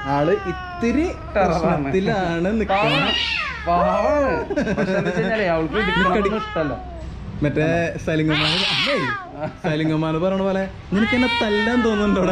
ആള് ഇത്തിരി ടെററാണ്. പ്രശ്നത്തിലാണ് നിക്കുന്നത് പാവാണ് പക്ഷെ എന്താ വെച്ചാലേ അവൾക്ക് ഇടിക്കണതൊന്നും ഇഷ്ടല്ല മറ്റേ സലിംഗമാന് അല്ലേ സലിംഗമാന് പറഞ്ഞ പോലെ നിനക്ക് എന്നെ തല്ലാൻ തോന്നുന്നുണ്ടോടാ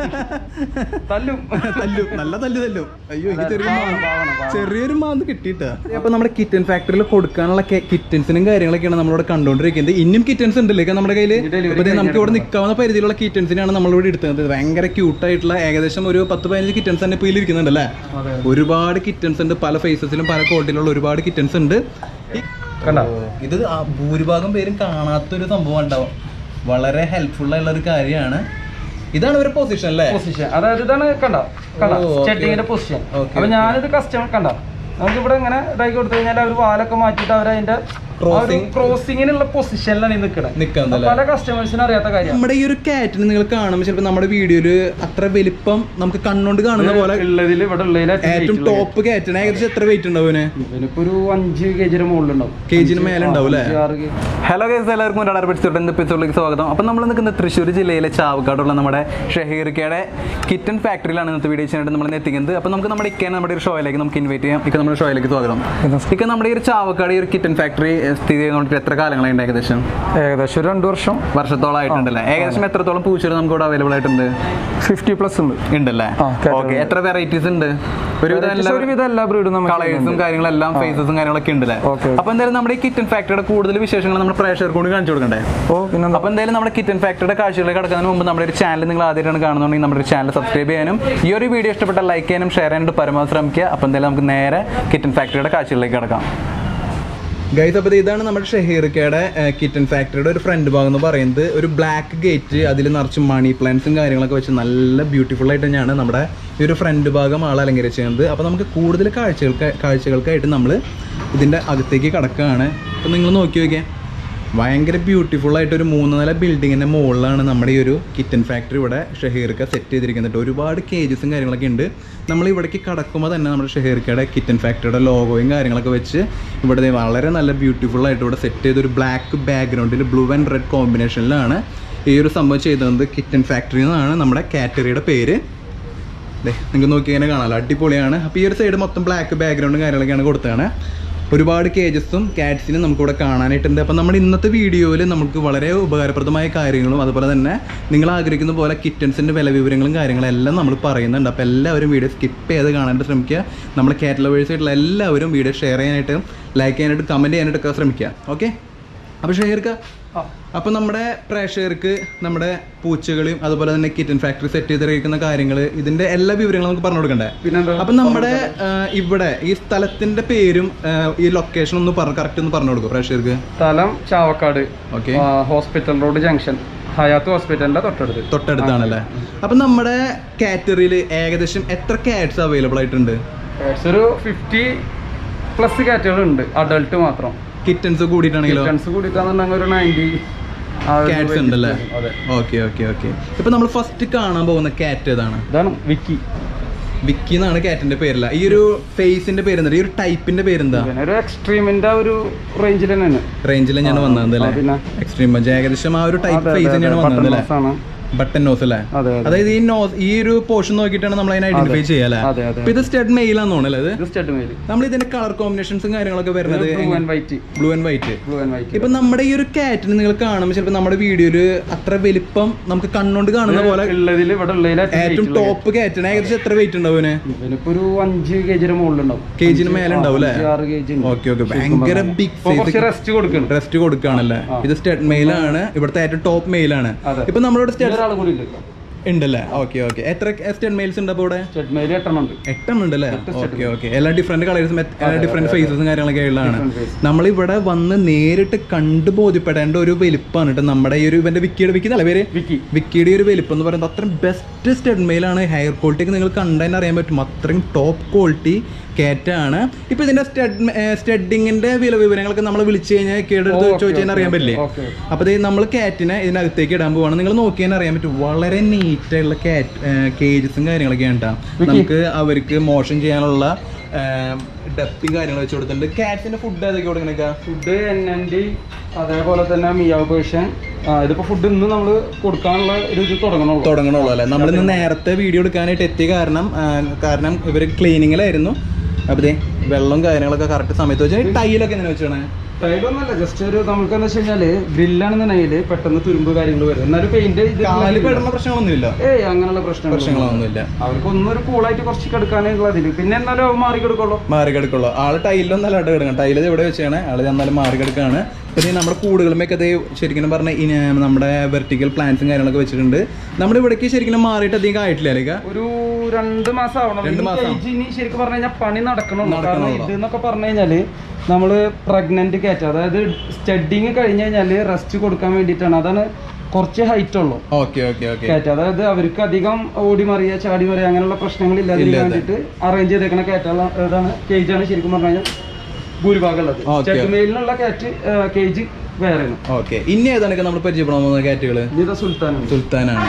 തല്ലും തല്ലു നല്ല തല്ലു തല്ലു അയ്യോ എനിക്ക് ചെറിയ പാവണം, മാ- പാവണം, പാവണം. ചെറിയൊരു മാന്ത് കിട്ടിയിട്ടാ അപ്പൊ നമ്മുടെ കിറ്റൻ ഫാക്ടറിയിൽ കൊടുക്കാനുള്ള കിറ്റൻസിനും കാര്യങ്ങളൊക്കെയാണ് നമ്മളിവിടെ കണ്ടുകൊണ്ടിരിക്കുന്നത് ഇനിയും കിറ്റൻസ് ഉണ്ടല്ലേ ഇപ്പൊ നമ്മുടെ കയ്യിൽ ഈ delivery ഇപ്പൊ ദേ നമുക്ക് ഇവിടെ നിൽക്കാവുന്ന പരിധിയിലുള്ള കിറ്റൻസിനാണ് നമ്മളിവിടെ എടുത്തത് ഭയങ്കര ക്യൂട്ടായിട്ടുള്ള ഏകദേശം ഒരു പത്ത് പതിനഞ്ച് കിറ്റൻസ് തന്നെ ഇപ്പോൾ ഇതിൽ ഇരിക്കുന്നുണ്ടല്ലേ അതെ ഒരുപാട് കിറ്റൻസ് ഉണ്ട് പല ഫേസസിലും പല ക്വാളിറ്റിയിലുള്ള ഒരുപാട് കിറ്റൻസ് ഉണ്ട് ഈ- കണ്ടോ? ഇത് ആ ഭൂരിഭാഗം പേരും കാണാത്തൊരു സംഭവം ഉണ്ടാവും വളരെ ഹെൽപ്ഫുൾ ആയിട്ടുള്ള ഒരു കാര്യമാണ് ഇതാണ് ഒരു പൊസിഷൻ അല്ലേ പൊസിഷൻ അതായത് ഇതാണ് കണ്ട കണ്ട ഓ, okay. സ്റ്റഡിങ്ങിന്റെ പൊസിഷൻ Okay, അപ്പൊ ഞാനിത് കസ്റ്റമർ കണ്ട നമുക്ക് ഇവിടെ ഇങ്ങനെ ഇതാക്കി കൊടുത്തു കഴിഞ്ഞാൽ അവർ വാലൊക്കെ മാറ്റിയിട്ട് അവർ അതിന്റെ Crossing. ക്രോസിങ്ങിനുള്ള പൊസിഷനിലാണ് ഈ നിൽക്കുന്നത് നിൽക്കുന്നല്ലേ പല കസ്റ്റമേഴ്സിനും അറിയാത്ത കാര്യം നമ്മുടെ ഈ ഒരു കാറ്റിന് നിങ്ങൾ കാണുമ്പോൾ ചിലപ്പോൾ നമ്മുടെ വീഡിയോയില് അത്ര വലിപ്പം നമുക്ക് കണ്ണുകൊണ്ട് കാണുന്ന പോലെ ഉള്ളതിൽ ഇവിടെ ഉള്ളതിൽ ഏറ്റവും ടോപ്പ് കാറ്റിന് ഏകദേശം എത്ര വെയിറ്റ് ഉണ്ടാവും ഇവനിപ്പോ ഒരു അഞ്ച് കെ ജിയുടെ മുകളിലുണ്ടാവും കെ ജിന് മേലെ ഉണ്ടാവും അല്ലേ അഞ്ച്, ആറ് kg. ഹലോ ഗൈസ് എല്ലാവർക്കും ഒരാളെ പഠിച്ചിട്ട് എപ്പിസോഡിലേക്ക് സ്വാഗതം അപ്പം നമ്മൾ നിൽക്കുന്നത് തൃശ്ശൂർ ജില്ലയിലെ ചാവക്കാടുള്ള നമ്മുടെ ഷഹീർക്കയുടെ കിറ്റൻ ഫാക്ടറിയിലാണ് ഇന്നത്തെ വീഡിയോ ചെയ്യാനായിട്ട് നമ്മൾ എത്തിക്കുന്നത് അപ്പം നമുക്ക് നമ്മുടെ ഇക്കേനെ നമ്മുടെ ഒരു ഷോയിലേക്ക് നമുക്ക് ഇൻവൈറ്റ് ചെയ്യാം ഇക്ക നമ്മുടെ ഷോയിലേക്ക് സ്വാഗതം ഇക്ക നമ്മുടെ ഈ ഒരു ചാവക്കാട് ഈ ഒരു കിറ്റൻ ഫാക്ടറി സ്ഥിതി ചെയ്തുകൊണ്ട് എത്ര കാലങ്ങളായി ഉണ്ട് ഏകദേശം ഏകദേശം ഒരു രണ്ട് വർഷം വർഷത്തോളം ആയിട്ടുണ്ടല്ലേ ഏകദേശം എത്രത്തോളം പൂച്ചകൾ നമുക്ക് ഇവിടെ അവൈലബിൾ ആയിട്ടുണ്ട് ഫിഫ്റ്റി പ്ലസ് ഉണ്ട് ഉണ്ടല്ലേ ആ, category. ഓക്കെ എത്ര വെറൈറ്റീസ് ഉണ്ട് ഒരുവിധം എല്ലാ ഒരുവിധം എല്ലാ ബ്രീഡും നമുക്ക് കളേഴ്സും കാര്യങ്ങളെല്ലാം ഫേസസും കാര്യങ്ങളൊക്കെ ഉണ്ടല്ലേ Okay. അപ്പൊ എന്തായാലും നമ്മുടെ ഈ കിറ്റൻ ഫാക്ടറിയുടെ കൂടുതൽ വിശേഷങ്ങൾ നമ്മുടെ പ്രേക്ഷകർക്ക് കൂടി കാണിച്ചു കൊടുക്കണ്ടേ ഓ പിന്നെ അപ്പൊ എന്തായാലും നമ്മുടെ കിറ്റൻ ഫാക്ടറിയുടെ കാഴ്ചകളിലേക്ക് കടക്കുന്നതിന് മുമ്പ് നമ്മുടെ ഒരു ചാനൽ നിങ്ങൾ ആദ്യമായിട്ടാണ് കാണുന്നുണ്ടെങ്കിൽ നമ്മുടെ ചാനൽ സബ്സ്ക്രൈബ് ചെയ്യാനും ഈ ഒരു വീഡിയോ ഇഷ്ടപ്പെട്ട ലൈക്ക് ചെയ്യാനും ഷെയർ ചെയ്യാനും പരമാവധി ശ്രമിക്കുക അപ്പൊ എന്തായാലും നമുക്ക് നേരെ കിറ്റൻ ഫാക്ടറിയുടെ കാഴ്ചകളിലേക്ക് കടക്കാം ഗൈസ് അപ്പോൾ ഇതാണ് നമ്മുടെ ഷഹീർക്കയുടെ കിറ്റൻ ഫാക്ടറിയുടെ ഒരു ഫ്രണ്ട് ഭാഗം എന്ന് പറയുന്നത് ഒരു ബ്ലാക്ക് ഗേറ്റ് അതിൽ നിറച്ച് മണി പ്ലാന്റ്സും കാര്യങ്ങളൊക്കെ വെച്ച് നല്ല ബ്യൂട്ടിഫുൾ ആയിട്ട് തന്നെയാണ് നമ്മുടെ ഈ ഒരു ഫ്രണ്ട് ഭാഗം ആൾ അലങ്കരിച്ചിരുന്നത് അപ്പോൾ നമുക്ക് കൂടുതൽ കാഴ്ചകൾക്ക് കാഴ്ചകൾക്കായിട്ട് നമ്മൾ ഇതിൻ്റെ അകത്തേക്ക് കടക്കുകയാണ് അപ്പോൾ നിങ്ങൾ നോക്കി നോക്കിയേ ഭയങ്കര ബ്യൂട്ടിഫുൾ ആയിട്ട് ഒരു മൂന്ന് നില ബിൽഡിങ്ങിൻ്റെ മുകളിലാണ് നമ്മുടെ ഈ ഒരു കിറ്റൻ ഫാക്ടറി ഇവിടെ ഷഹീർക്ക സെറ്റ് ചെയ്തിരിക്കുന്നുണ്ട് ഒരുപാട് കേജസും കാര്യങ്ങളൊക്കെ ഉണ്ട് നമ്മൾ ഇവിടേക്ക് കടക്കുമ്പോൾ തന്നെ നമ്മുടെ ഷഹീർക്കയുടെ കിറ്റൻ ഫാക്ടറിയുടെ ലോഗോയും കാര്യങ്ങളൊക്കെ വെച്ച് ഇവിടെ ദേ വളരെ നല്ല ബ്യൂട്ടിഫുൾ ആയിട്ട് ഇവിടെ സെറ്റ് ചെയ്ത ഒരു ബ്ലാക്ക് ബാക്ക്ഗ്രൗണ്ടിൽ ബ്ലൂ ആൻഡ് റെഡ് കോമ്പിനേഷനിലാണ് ഈ ഒരു സംഭവം ചെയ്തത് കിറ്റൻ ഫാക്ടറി എന്നാണ് നമ്മുടെ കാറ്ററിയുടെ പേര് ദേ നിങ്ങൾക്ക് നോക്കി ഇങ്ങനെ കാണാമല്ലോ അടിപൊളിയാണ് അപ്പോൾ ഈ ഒരു സൈഡ് മൊത്തം ബ്ലാക്ക് ബാക്ക്ഗ്രൗണ്ടും കാര്യങ്ങളൊക്കെയാണ് കൊടുത്തതാണ് ഒരുപാട് കേജസും കാറ്റ്സിനും നമുക്കിവിടെ കാണാനായിട്ടുണ്ട് അപ്പം നമ്മുടെ ഇന്നത്തെ വീഡിയോയിൽ നമുക്ക് വളരെ ഉപകാരപ്രദമായ കാര്യങ്ങളും അതുപോലെ തന്നെ നിങ്ങൾ ആഗ്രഹിക്കുന്ന പോലെ കിറ്റൻസിൻ്റെ വില വിവരങ്ങളും കാര്യങ്ങളും എല്ലാം നമ്മൾ പറയുന്നുണ്ട് അപ്പോൾ എല്ലാവരും വീഡിയോ സ്കിപ്പ് ചെയ്ത് കാണാനായിട്ട് ശ്രമിക്കുക നമ്മൾ കാറ്റ് ലവേഴ്സ് ആയിട്ടുള്ള എല്ലാവരും വീഡിയോ ഷെയർ ചെയ്യാനായിട്ട് ലൈക്ക് ചെയ്യാനായിട്ട് കമൻറ്റ് ചെയ്യാനായിട്ടൊക്കെ ശ്രമിക്കുക ഓക്കെ അപ്പോൾ ഷെയർക്ക ആ. അപ്പൊ നമ്മുടെ പ്രേക്ഷകർക്ക് നമ്മുടെ പൂച്ചകളെയും അതുപോലെ തന്നെ കിറ്റൻ ഫാക്ടറി സെറ്റ് ചെയ്തിരിക്കുന്ന കാര്യങ്ങൾ ഇതിന്റെ എല്ലാ വിവരങ്ങളും നമുക്ക് പറഞ്ഞു കൊടുക്കണ്ടേ പിന്നെന്താ അപ്പൊ നമ്മുടെ ആ, ഇവിടെ ഈ സ്ഥലത്തിന്റെ പേരും ആ, ഈ ലൊക്കേഷൻ ഒന്ന് പറഞ്ഞു കറക്റ്റ് ഒന്ന് പറഞ്ഞു കൊടുക്കും പ്രേക്ഷകർക്ക് സ്ഥലം ചാവക്കാട് ഓക്കെ ആ, ഹോസ്പിറ്റൽ റോഡ് ജംഗ്ഷൻ ഹയാത്ത് ഹോസ്പിറ്റലിന്റെ തൊട്ടടുത്ത് തൊട്ടടുത്താണല്ലേ അപ്പൊ നമ്മുടെ കാറ്ററിയിൽ ഏകദേശം എത്ര കാറ്റ്സ് അവൈലബിൾ ആയിട്ടുണ്ട് ഏകദേശം ഒരു ഫിഫ്റ്റി പ്ലസ് കാറ്റുകൾ ഉണ്ട് അഡൾട്ട് മാത്രം കിറ്റൻസ് കൂടിയിട്ടാണെങ്കിലോ കിറ്റൺസ് കൂടിയിട്ടാണെന്നുണ്ടെങ്കിൽ ഒരു നയൻറ്റി കാറ്റ്സ് ഉണ്ടല്ലേ അതെ ഓക്കെ ഓക്കെ ഓക്കെ ഇപ്പൊ നമ്മൾ ഫസ്റ്റ് കാണാൻ പോകുന്ന കാറ്റ് ഏതാണ് ഇതാണ് വിക്കി വിക്കി എന്നാണ് കാറ്റിന്റെ പേരല്ല ഈ ഒരു ഫേസിന്റെ പേരെന്താ ഈ ഒരു ടൈപ്പിന്റെ പേരെന്താ പിന്നെ ഒരു എക്സ്ട്രീമിന്റെ ഒരു റേഞ്ചിൽ തന്നെയാണ് റേഞ്ചിൽ തന്നെയാണ് വന്നത് ആ, അല്ലേ പിന്നെ എക്സ്ട്രീം ബഞ്ച് ഏകദേശം ആ ഒരു ടൈപ്പ് അതെ, ഫേസ് അതെ, തന്നെയാണ് അതെ, വന്നത് button അല്ലേ nose ആണ് ബട്ടൺ നോസ് അല്ലേ അതെ അതെ അതായത് ഈ നോസ് ഈ ഒരു പോർഷൻ നോക്കിയിട്ടാണ് നമ്മൾ അതിനെ ഐഡന്റിഫൈ ചെയ്യുക അല്ലേ അതെ അതെ അപ്പൊ ഇത് സ്റ്റഡ് മെയിലാന്ന് തോന്നുന്നത് ഇത് ഇത് സ്റ്റഡ് മെയിൽ നമ്മൾ ഇതിന്റെ കളർ കോമ്പിനേഷൻസും കാര്യങ്ങളൊക്കെ വരുന്നത് blue and white blue and white blue and white ഇപ്പൊ നമ്മുടെ ഈ ഒരു കാറ്റിന് നിങ്ങൾ കാണുമ്പോൾ ചിലപ്പോൾ നമ്മുടെ വീഡിയോയില് അത്ര വലിപ്പം നമുക്ക് കണ്ണുകൊണ്ട് കാണുന്ന പോലെ ഉള്ളതിൽ ഇവിടെ ഉള്ളതിൽ ഏറ്റവും ടോപ്പ് കാറ്റിന് ഏകദേശം എത്ര വെയിറ്റ് ഉണ്ടാവും ഇതിന് ഇവനിപ്പോ ഒരു അഞ്ച് കെ ജിയുടെ മുകളിലുണ്ടാവും കെ ജിന് മേലെ ഉണ്ടാവും അല്ലേ അഞ്ച് ആറ് കെ ജി ഓക്കെ ഓക്കെ ഭയങ്കര ബിഗ് സൈസ് കുറച്ച് റെസ്റ്റ് കൊടുക്കണം റെസ്റ്റ് കൊടുക്കുകയാണല്ലേ ഇത് സ്റ്റഡ് മെയിലാണ് ഇവിടുത്തെ ഏറ്റവും ടോപ്പ് മെയിലാണ് അതെ. ഇപ്പൊ നമ്മളിവിടെ സ്റ്റഡ് ഒരാൾ കൂടി ഉണ്ട് ഉണ്ടല്ലേ ഓക്കെ ഓക്കെ എത്ര സ്റ്റഡ് മെയിൽസ് ഉണ്ട് അപ്പോൾ ഇവിടെ സ്റ്റഡ് മെയിൽ എട്ടെണ്ണം ഉണ്ട് എട്ടെണ്ണം ഉണ്ടല്ലേ ഓക്കെ ഓക്കെ എല്ലാ ഡിഫറെന്റ് കളേഴ്സും എല്ലാ ഡിഫറെന്റ് ഫേസസും കാര്യങ്ങളൊക്കെ ഉള്ളതാണ് Different face. നമ്മളിവിടെ വന്ന് നേരിട്ട് കണ്ടു ബോധ്യപ്പെടേണ്ട ഒരു വലിപ്പമാണ് കേട്ടോ നമ്മുടെ ഈ ഒരു ഇവന്റെ വിക്കിയുടെ വിക്കി അല്ലേ പേര് വിക്കി വിക്കിയുടെ ഈ ഒരു വലിപ്പം എന്ന് പറയുന്നത് അത്രയും ബെസ്റ്റ് സ്റ്റഡ് മെയിലാണ് ഹെയർ ക്വാളിറ്റി ഒക്കെ നിങ്ങൾ കണ്ടതിന് അറിയാൻ പറ്റും അത്രയും ടോപ്പ് ക്വാളിറ്റി കേറ്റാണ് ഇപ്പൊ ഇതിന്റെ സ്റ്റഡ് സ്റ്റഡിങ്ങിന്റെ വില വിവരങ്ങളൊക്കെ നമ്മൾ വിളിച്ചു കഴിഞ്ഞാൽ കേടെടുത്ത് Okay, ചോദിച്ചു കഴിഞ്ഞാൽ അറിയാൻ പറ്റില്ലേ ഓക്കെ അപ്പോൾ ഇത് നമ്മൾ കാറ്റിനെ ഇതിനകത്തേക്ക് ഇടാൻ പോവാണ് നിങ്ങൾ നോക്കിയാൽ അറിയാൻ പറ്റും വളരെ നീറ്റ് ആയിട്ടുള്ള കാറ്റ് കേജസും കാര്യങ്ങളൊക്കെയാണ് കേട്ടോ നമുക്ക് അവർക്ക് മോഷൻ ചെയ്യാനുള്ള ഡപ്പിയും കാര്യങ്ങളും വെച്ച് കൊടുത്തിട്ടുണ്ട് കാറ്റ്സിന്റെ ഫുഡ് ഏതൊക്കെ കൊടുക്കണേക്കാ ഫുഡ് എൻ എൻ ഡി അതേപോലെ തന്നെ മിയാവ് പേർഷ്യൻ ഇതിപ്പോ ഫുഡ് ഇന്ന് നമ്മൾ കൊടുക്കാനുള്ള ഒരു ഇത് തുടങ്ങണുള്ളൂ തുടങ്ങണുള്ളൂ അല്ലേ നമ്മളിന്ന് നേരത്തെ വീഡിയോ എടുക്കാനായിട്ട് എത്തിയ കാരണം ആ, കാരണം ഇവർ ക്ലീനിങ്ങിലായിരുന്നു അപ്പോൾ ദേ വെള്ളം കാര്യങ്ങളൊക്കെ കറക്റ്റ് സമയത്ത് വെച്ചാൽ ടൈലൊക്കെ എങ്ങനെ വെച്ചാണ് ടൈലൊന്നല്ല ജസ്റ്റ് ഒരു നമുക്ക് എന്താ വെച്ച് കഴിഞ്ഞാല് ഗ്രില്ലാണെന്നുണ്ടെങ്കിൽ പെട്ടെന്ന് തുരുമ്പ് കാര്യങ്ങൾ വരും എന്നാലും പെയിന്റ് കാല് പെടുന്ന പ്രശ്നങ്ങളൊന്നുമില്ല ഏയ് അങ്ങനെയുള്ള പ്രശ്നങ്ങൾ പ്രശ്നങ്ങളൊന്നുമില്ല അവർക്ക് ഒന്നൊരു കൂളായിട്ട് കുറച്ച് കിടക്കാനുള്ള ഇതില് പിന്നെ എന്നാലും അവൻ മാറി കിടക്കുള്ളൂ മാറി കിടക്കുള്ളൂ ആള് ടൈലൊന്നും അല്ലാണ്ട് കിടക്കണം ടൈല് എവിടെ വെച്ചാണ് ആള് എന്നാലും മാറി കിടക്കാണ് പിന്നെ നമ്മുടെ കൂടുകളുമൊക്കെ അതേ ശരിക്കും പറഞ്ഞ നമ്മുടെ വെർട്ടിക്കൽ പ്ലാന്റ്സും കാര്യങ്ങളൊക്കെ വെച്ചിട്ടുണ്ട് നമ്മുടെ ഇവിടേക്ക് ശരിക്കും മാറിയിട്ട് അധികം ആയിട്ടില്ല അല്ലേ ഒരു രണ്ട് മാസം ആവണം രണ്ട് ഈ മാസം. cage ഇനി ശരിക്കും പറഞ്ഞു കഴിഞ്ഞാൽ പണി നടക്കണുള്ളൂ കാരണം നടക്കണുള്ളൂ. ഇത് എന്നൊക്കെ പറഞ്ഞു കഴിഞ്ഞാല് നമ്മള് പ്രഗ്നന്റ് കയറ്റ അതായത് സ്റ്റഡിങ് കഴിഞ്ഞ് കഴിഞ്ഞാല് റെസ്റ്റ് കൊടുക്കാൻ വേണ്ടിയിട്ടാണ് അതാണ് കുറച്ച് ഹൈറ്റ് ഉള്ളൂ ഓക്കെ ഓക്കെ ഓക്കെ കയറ്റ അതായത് അവർക്ക് അധികം ഓടി മറിയ ചാടി മറിയ അങ്ങനെയുള്ള പ്രശ്നങ്ങൾ ഇല്ലാതിരിക്കാൻ ഇല്ലാതെ. വേണ്ടിയിട്ട് അറേഞ്ച് ചെയ്തേക്കണ കയറ്റുള്ള ഇതാണ് കേജാണ് ശരിക്കും പറഞ്ഞു കഴിഞ്ഞാൽ ഭൂരിഭാഗം ഉള്ളത് Okay. ചെട്ടുമേലിനുള്ള കാറ്റ് കേജ് വേറെയാണ് ഓക്കെ ഇനി ഏതാണൊക്കെ നമ്മൾ പരിചയപ്പെടാൻ പോകുന്ന കാറ്റുകള് ഇത് സുൽത്താനാണ് സുൽത്താനാണ്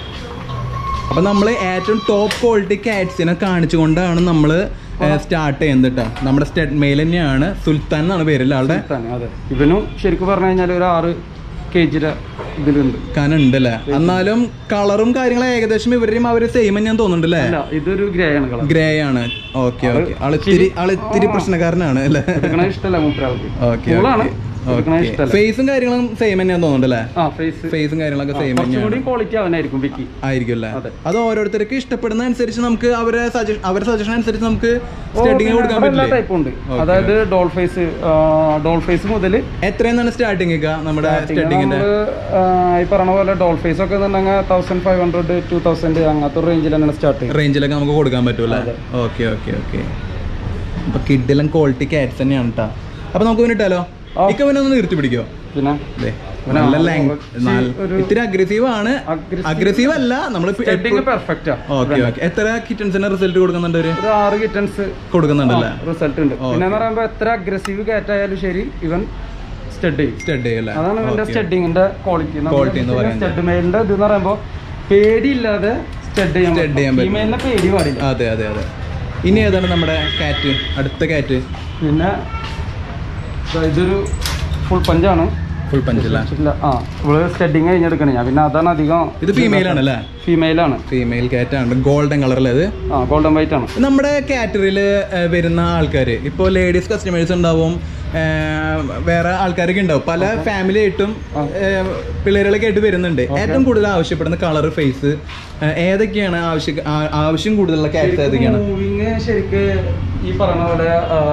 അപ്പൊ നമ്മൾ ഏറ്റവും ടോപ്പ് ക്വാളിറ്റി കാറ്റ്സിനെ കാണിച്ചുകൊണ്ടാണ് നമ്മൾ സ്റ്റാർട്ട് ചെയ്യുന്നത് കേട്ടോ നമ്മുടെ സ്റ്റെഡ് മെയിൽ തന്നെയാണ് സുൽത്താൻ എന്നാണ് പേരില്ല ആളുടെ സുൽത്താൻ അതെ ഇവനും ശരിക്കും പറഞ്ഞു കഴിഞ്ഞാൽ ഒരു ആറ് കേജിയുടെ ഇതിലുണ്ട് കനുണ്ട് അല്ലേ എന്നാലും കളറും കാര്യങ്ങളും ഏകദേശം ഇവരുടെയും അവര് സെയിം ഞാൻ തോന്നുന്നുണ്ട് അല്ലേ അല്ല ഇതൊരു ഗ്രേ ആണ് കളർ ഗ്രേ ആണ് ഓക്കെ ഓക്കെ ആളിത്തിരി ആളിത്തിരി പ്രശ്നക്കാരനാണ് അല്ലേ എടുക്കണ ഇഷ്ടമല്ല മൂപ്പരാൾക്ക് ഓക്കെ കൂളാണ് എടുക്കണ ഇഷ്ടമല്ല ഫേസും കാര്യങ്ങളും സെയിം തന്നെയാന്ന് തോന്നുന്നുണ്ട് അല്ലേ ആ ഫേസ് ഫേസും കാര്യങ്ങളൊക്കെ സെയിം കുറച്ചും തന്നെയാണ് കൂടി ക്വാളിറ്റി അവനായിരിക്കും വിക്കി ആയിരിക്കും അല്ലേ അതെ. അത് ഓരോരുത്തർക്ക് ഇഷ്ടപ്പെടുന്ന അനുസരിച്ച് നമുക്ക് അവരെ സജഷൻ അവരുടെ സജഷൻ അനുസരിച്ച് നമുക്ക് സ്റ്റഡിങ് കൊടുക്കാൻ എല്ലാ പറ്റില്ലേ ടൈപ്പും ഉണ്ട് അതായത് ഡോൾ ഫേസ് ഡോൾ ഫേസ് മുതൽ എത്രയെന്നാണ് സ്റ്റാർട്ടിങ് ഒക്കെ നമ്മുടെ സ്റ്റഡിങ്ങിന്റെ നമ്മള് ആ, ഈ പറഞ്ഞ പോലെ ഡോൾ ഫേസ് ഒക്കെ എന്നുണ്ടെങ്കിൽ thousand five hundred two thousand അങ്ങനത്തെ ഒരു റേഞ്ചിൽ തന്നെയാണ് സ്റ്റാർട്ട് ചെയ്യുന്നത് റേഞ്ചിലൊക്കെ നമുക്ക് കൊടുക്കാൻ പറ്റൂല ഓക്കെ ഓക്കെ ഓക്കെ അപ്പൊ കിഡിലും ക്വാളിറ്റി കാറ്റ്സ് തന്നെയാണ് കേട്ടോ അപ്പൊ നമുക്ക് പിന്നിട്ടാലോ ഇക്ക പിന്നെ ഒന്ന് നിർത്തി പിടിക്കോ പിന്നെ ദേ, നല്ല ലെങ് ഒരു- ഇത്തിരി അഗ്രസീവ് ആണ് Aggressive- അഗ്രസീവ് അല്ല നമ്മൾ സ്റ്റഡിങ് പെർഫെക്റ്റാ ഓക്കെ ഓക്കെ എത്ര കിറ്റൻസിന്റെ റിസൾട്ട് കൊടുക്കുന്നുണ്ട് അവര് ഒരു ആറ് കിറ്റൻസ് കൊടുക്കുന്നുണ്ടല്ലേ റിസൾട്ട് ഉണ്ട് പിന്നെ എന്ന് പറയുമ്പോൾ എത്ര അഗ്രസീവ് കാറ്റ് ആയാലും ശരി ഇവൻ സ്റ്റഡ് ചെയ്യും സ്റ്റഡ് ചെയ്യല്ലേ അതാണ് ഇവന്റെ സ്റ്റഡിങ്ങിന്റെ ക്വാളിറ്റി Quality എന്ന് പറയുന്നത്. സ്റ്റഡ് മെയിലിന്റെ ഇത് എന്ന് പറയുമ്പോൾ പേടിയില്ലാതെ സ്റ്റഡ് ചെയ്യാൻ Stud ചെയ്യാൻ പറ്റും. ഫീമെയിലിനെ പേടി പാടില്ല അതെ അതെ അതെ ഇനി ഏതാണ് നമ്മുടെ കാറ്റ് അടുത്ത കാറ്റ് പിന്നെ ദാ ഇതൊരു ഫുൾ പഞ്ചാണ് ഫുൾ പഞ്ചല്ല ഇല്ല ആ ഇവള് സ്റ്റഡിങ് കഴിഞ്ഞെടുക്കണേ ഞാൻ പിന്നെ അതാണ് അധികം ഇത് ഫീമെയിൽ ആണല്ലേ ഫീമെയിലാണ് ഫീമെയിൽ കാറ്റ് ആണ് ഗോൾഡൻ കളറിൽ അത് ആ ഗോൾഡൻ വൈറ്റ് ആണ് നമ്മുടെ കാറ്ററിയിൽ വരുന്ന ആൾക്കാർ ഇപ്പോൾ ലേഡീസ് കസ്റ്റമേഴ്സ് ഉണ്ടാവും ആ, വേറെ ആൾക്കാരൊക്കെ ഉണ്ടാവും പല ഫാമിലി ആയിട്ടും ആ, പിള്ളേരുകളൊക്കെ ആയിട്ട് വരുന്നുണ്ട് ഏറ്റവും കൂടുതൽ ആവശ്യപ്പെടുന്ന കളർ ഫേസ് ഏതൊക്കെയാണ് ആവശ്യ ആ- ആവശ്യം കൂടുതലുള്ള കാറ്റ്സ് ഏതൊക്കെയാണ് മൂവിങ് ശരിക്ക് ഈ പറഞ്ഞ പോലെ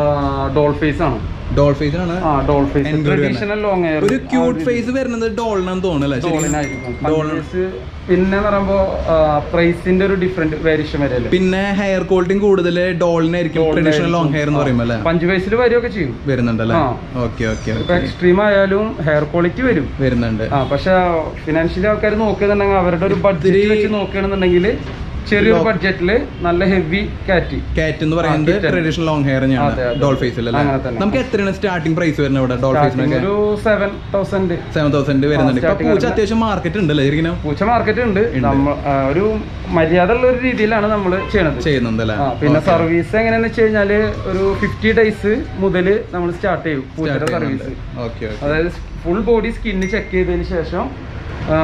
ഡോൾ ഫേസ് ആണ് ഡോൾ ഫേസ് ആണ് ആ ഡോൾ ഫേസ് Angry വരുന്നത്. ട്രഡീഷണൽ ലോങ് ഹെയർ ഒരു ക്യൂട്ട് ഫേസ് വരുന്നത് ഡോളിനാന്ന് തോന്നുന്നല്ലേ ശരിക്കും? ഡോളിനായിരിക്കും ഡോൾ പഞ്ചേഴ്സ് പിന്നെ എന്ന് പറയുമ്പോ പ്രൈസിന്റെ ഒരു ഡിഫറെന്റ് വേരിയേഷൻ വരെയല്ലേ പിന്നെ ഹെയർ ക്വാളിറ്റിയും കൂടുതൽ ഡോളിനായിരിക്കും ട്രഡീഷണൽ ലോങ് ഹെയർ എന്ന് പറയുമ്പോൾ അല്ലേ പഞ്ച് വയസ്സിൽ വരികയൊക്കെ ചെയ്യും വരുന്നുണ്ടല്ലേ ആ. ഓക്കെ ഓക്കെ ഇപ്പൊ എക്സ്ട്രീം ആയാലും ഹെയർ ക്വാളിറ്റി വരും വരുന്നുണ്ട് ആ പക്ഷെ ഫിനാൻഷ്യലി ആൾക്കാർ നോക്കുന്നുണ്ടെങ്കിൽ അവരുടെ ഒരു ബഡ്ജറ്റ് വെച്ച് നോക്കുകയാണെന്നുണ്ടെങ്കിൽ ചെറിയൊരു ബഡ്ജറ്റില് നല്ല ഹെവി കാറ്റ് കാറ്റ് എന്ന് പറയുന്നത് kitten. ട്രഡീഷണൽ ലോങ് ഹെയർ തന്നെയാണ് അതെ, അതെ. ഡോൾ ഫേസിൽ അല്ലേ അങ്ങനെ തന്നെ. നമുക്ക് എത്രയാണ് സ്റ്റാർട്ടിംഗ് പ്രൈസ് വരുന്നത് ഇവിടെ ഡോൾ ഫേസിനൊക്കെ ഒരു സെവൻ തൗസൻഡ് സെവൻ തൗസൻഡ് വരുന്നുണ്ട് ഇപ്പൊ starting പൂച്ച വരുന്നത്. അത്യാവശ്യം മാർക്കറ്റ് ഉണ്ടല്ലേ ശരിക്കും പൂച്ച മാർക്കറ്റ് ഉണ്ട് നമ്മ ആ, ഒരു മര്യാദ ഉള്ള ഒരു രീതിയിലാണ് നമ്മൾ ചെയ്യണത് ചെയ്യുന്നുണ്ട് അല്ലേ ആ, പിന്നെ സർവീസ് എങ്ങനെയാന്ന് വെച്ച് കഴിഞ്ഞാല് ഒരു ഫിഫ്റ്റി ഡേയ്സ് മുതൽ നമ്മൾ സ്റ്റാർട്ട് ചെയ്യും പൂച്ചയുടെ സർവീസ് ഓക്കെ ഓക്കെ അതായത് ഫുൾ ബോഡി സ്കിന്ന് ചെക്ക് ചെയ്തതിന് ശേഷം ആ,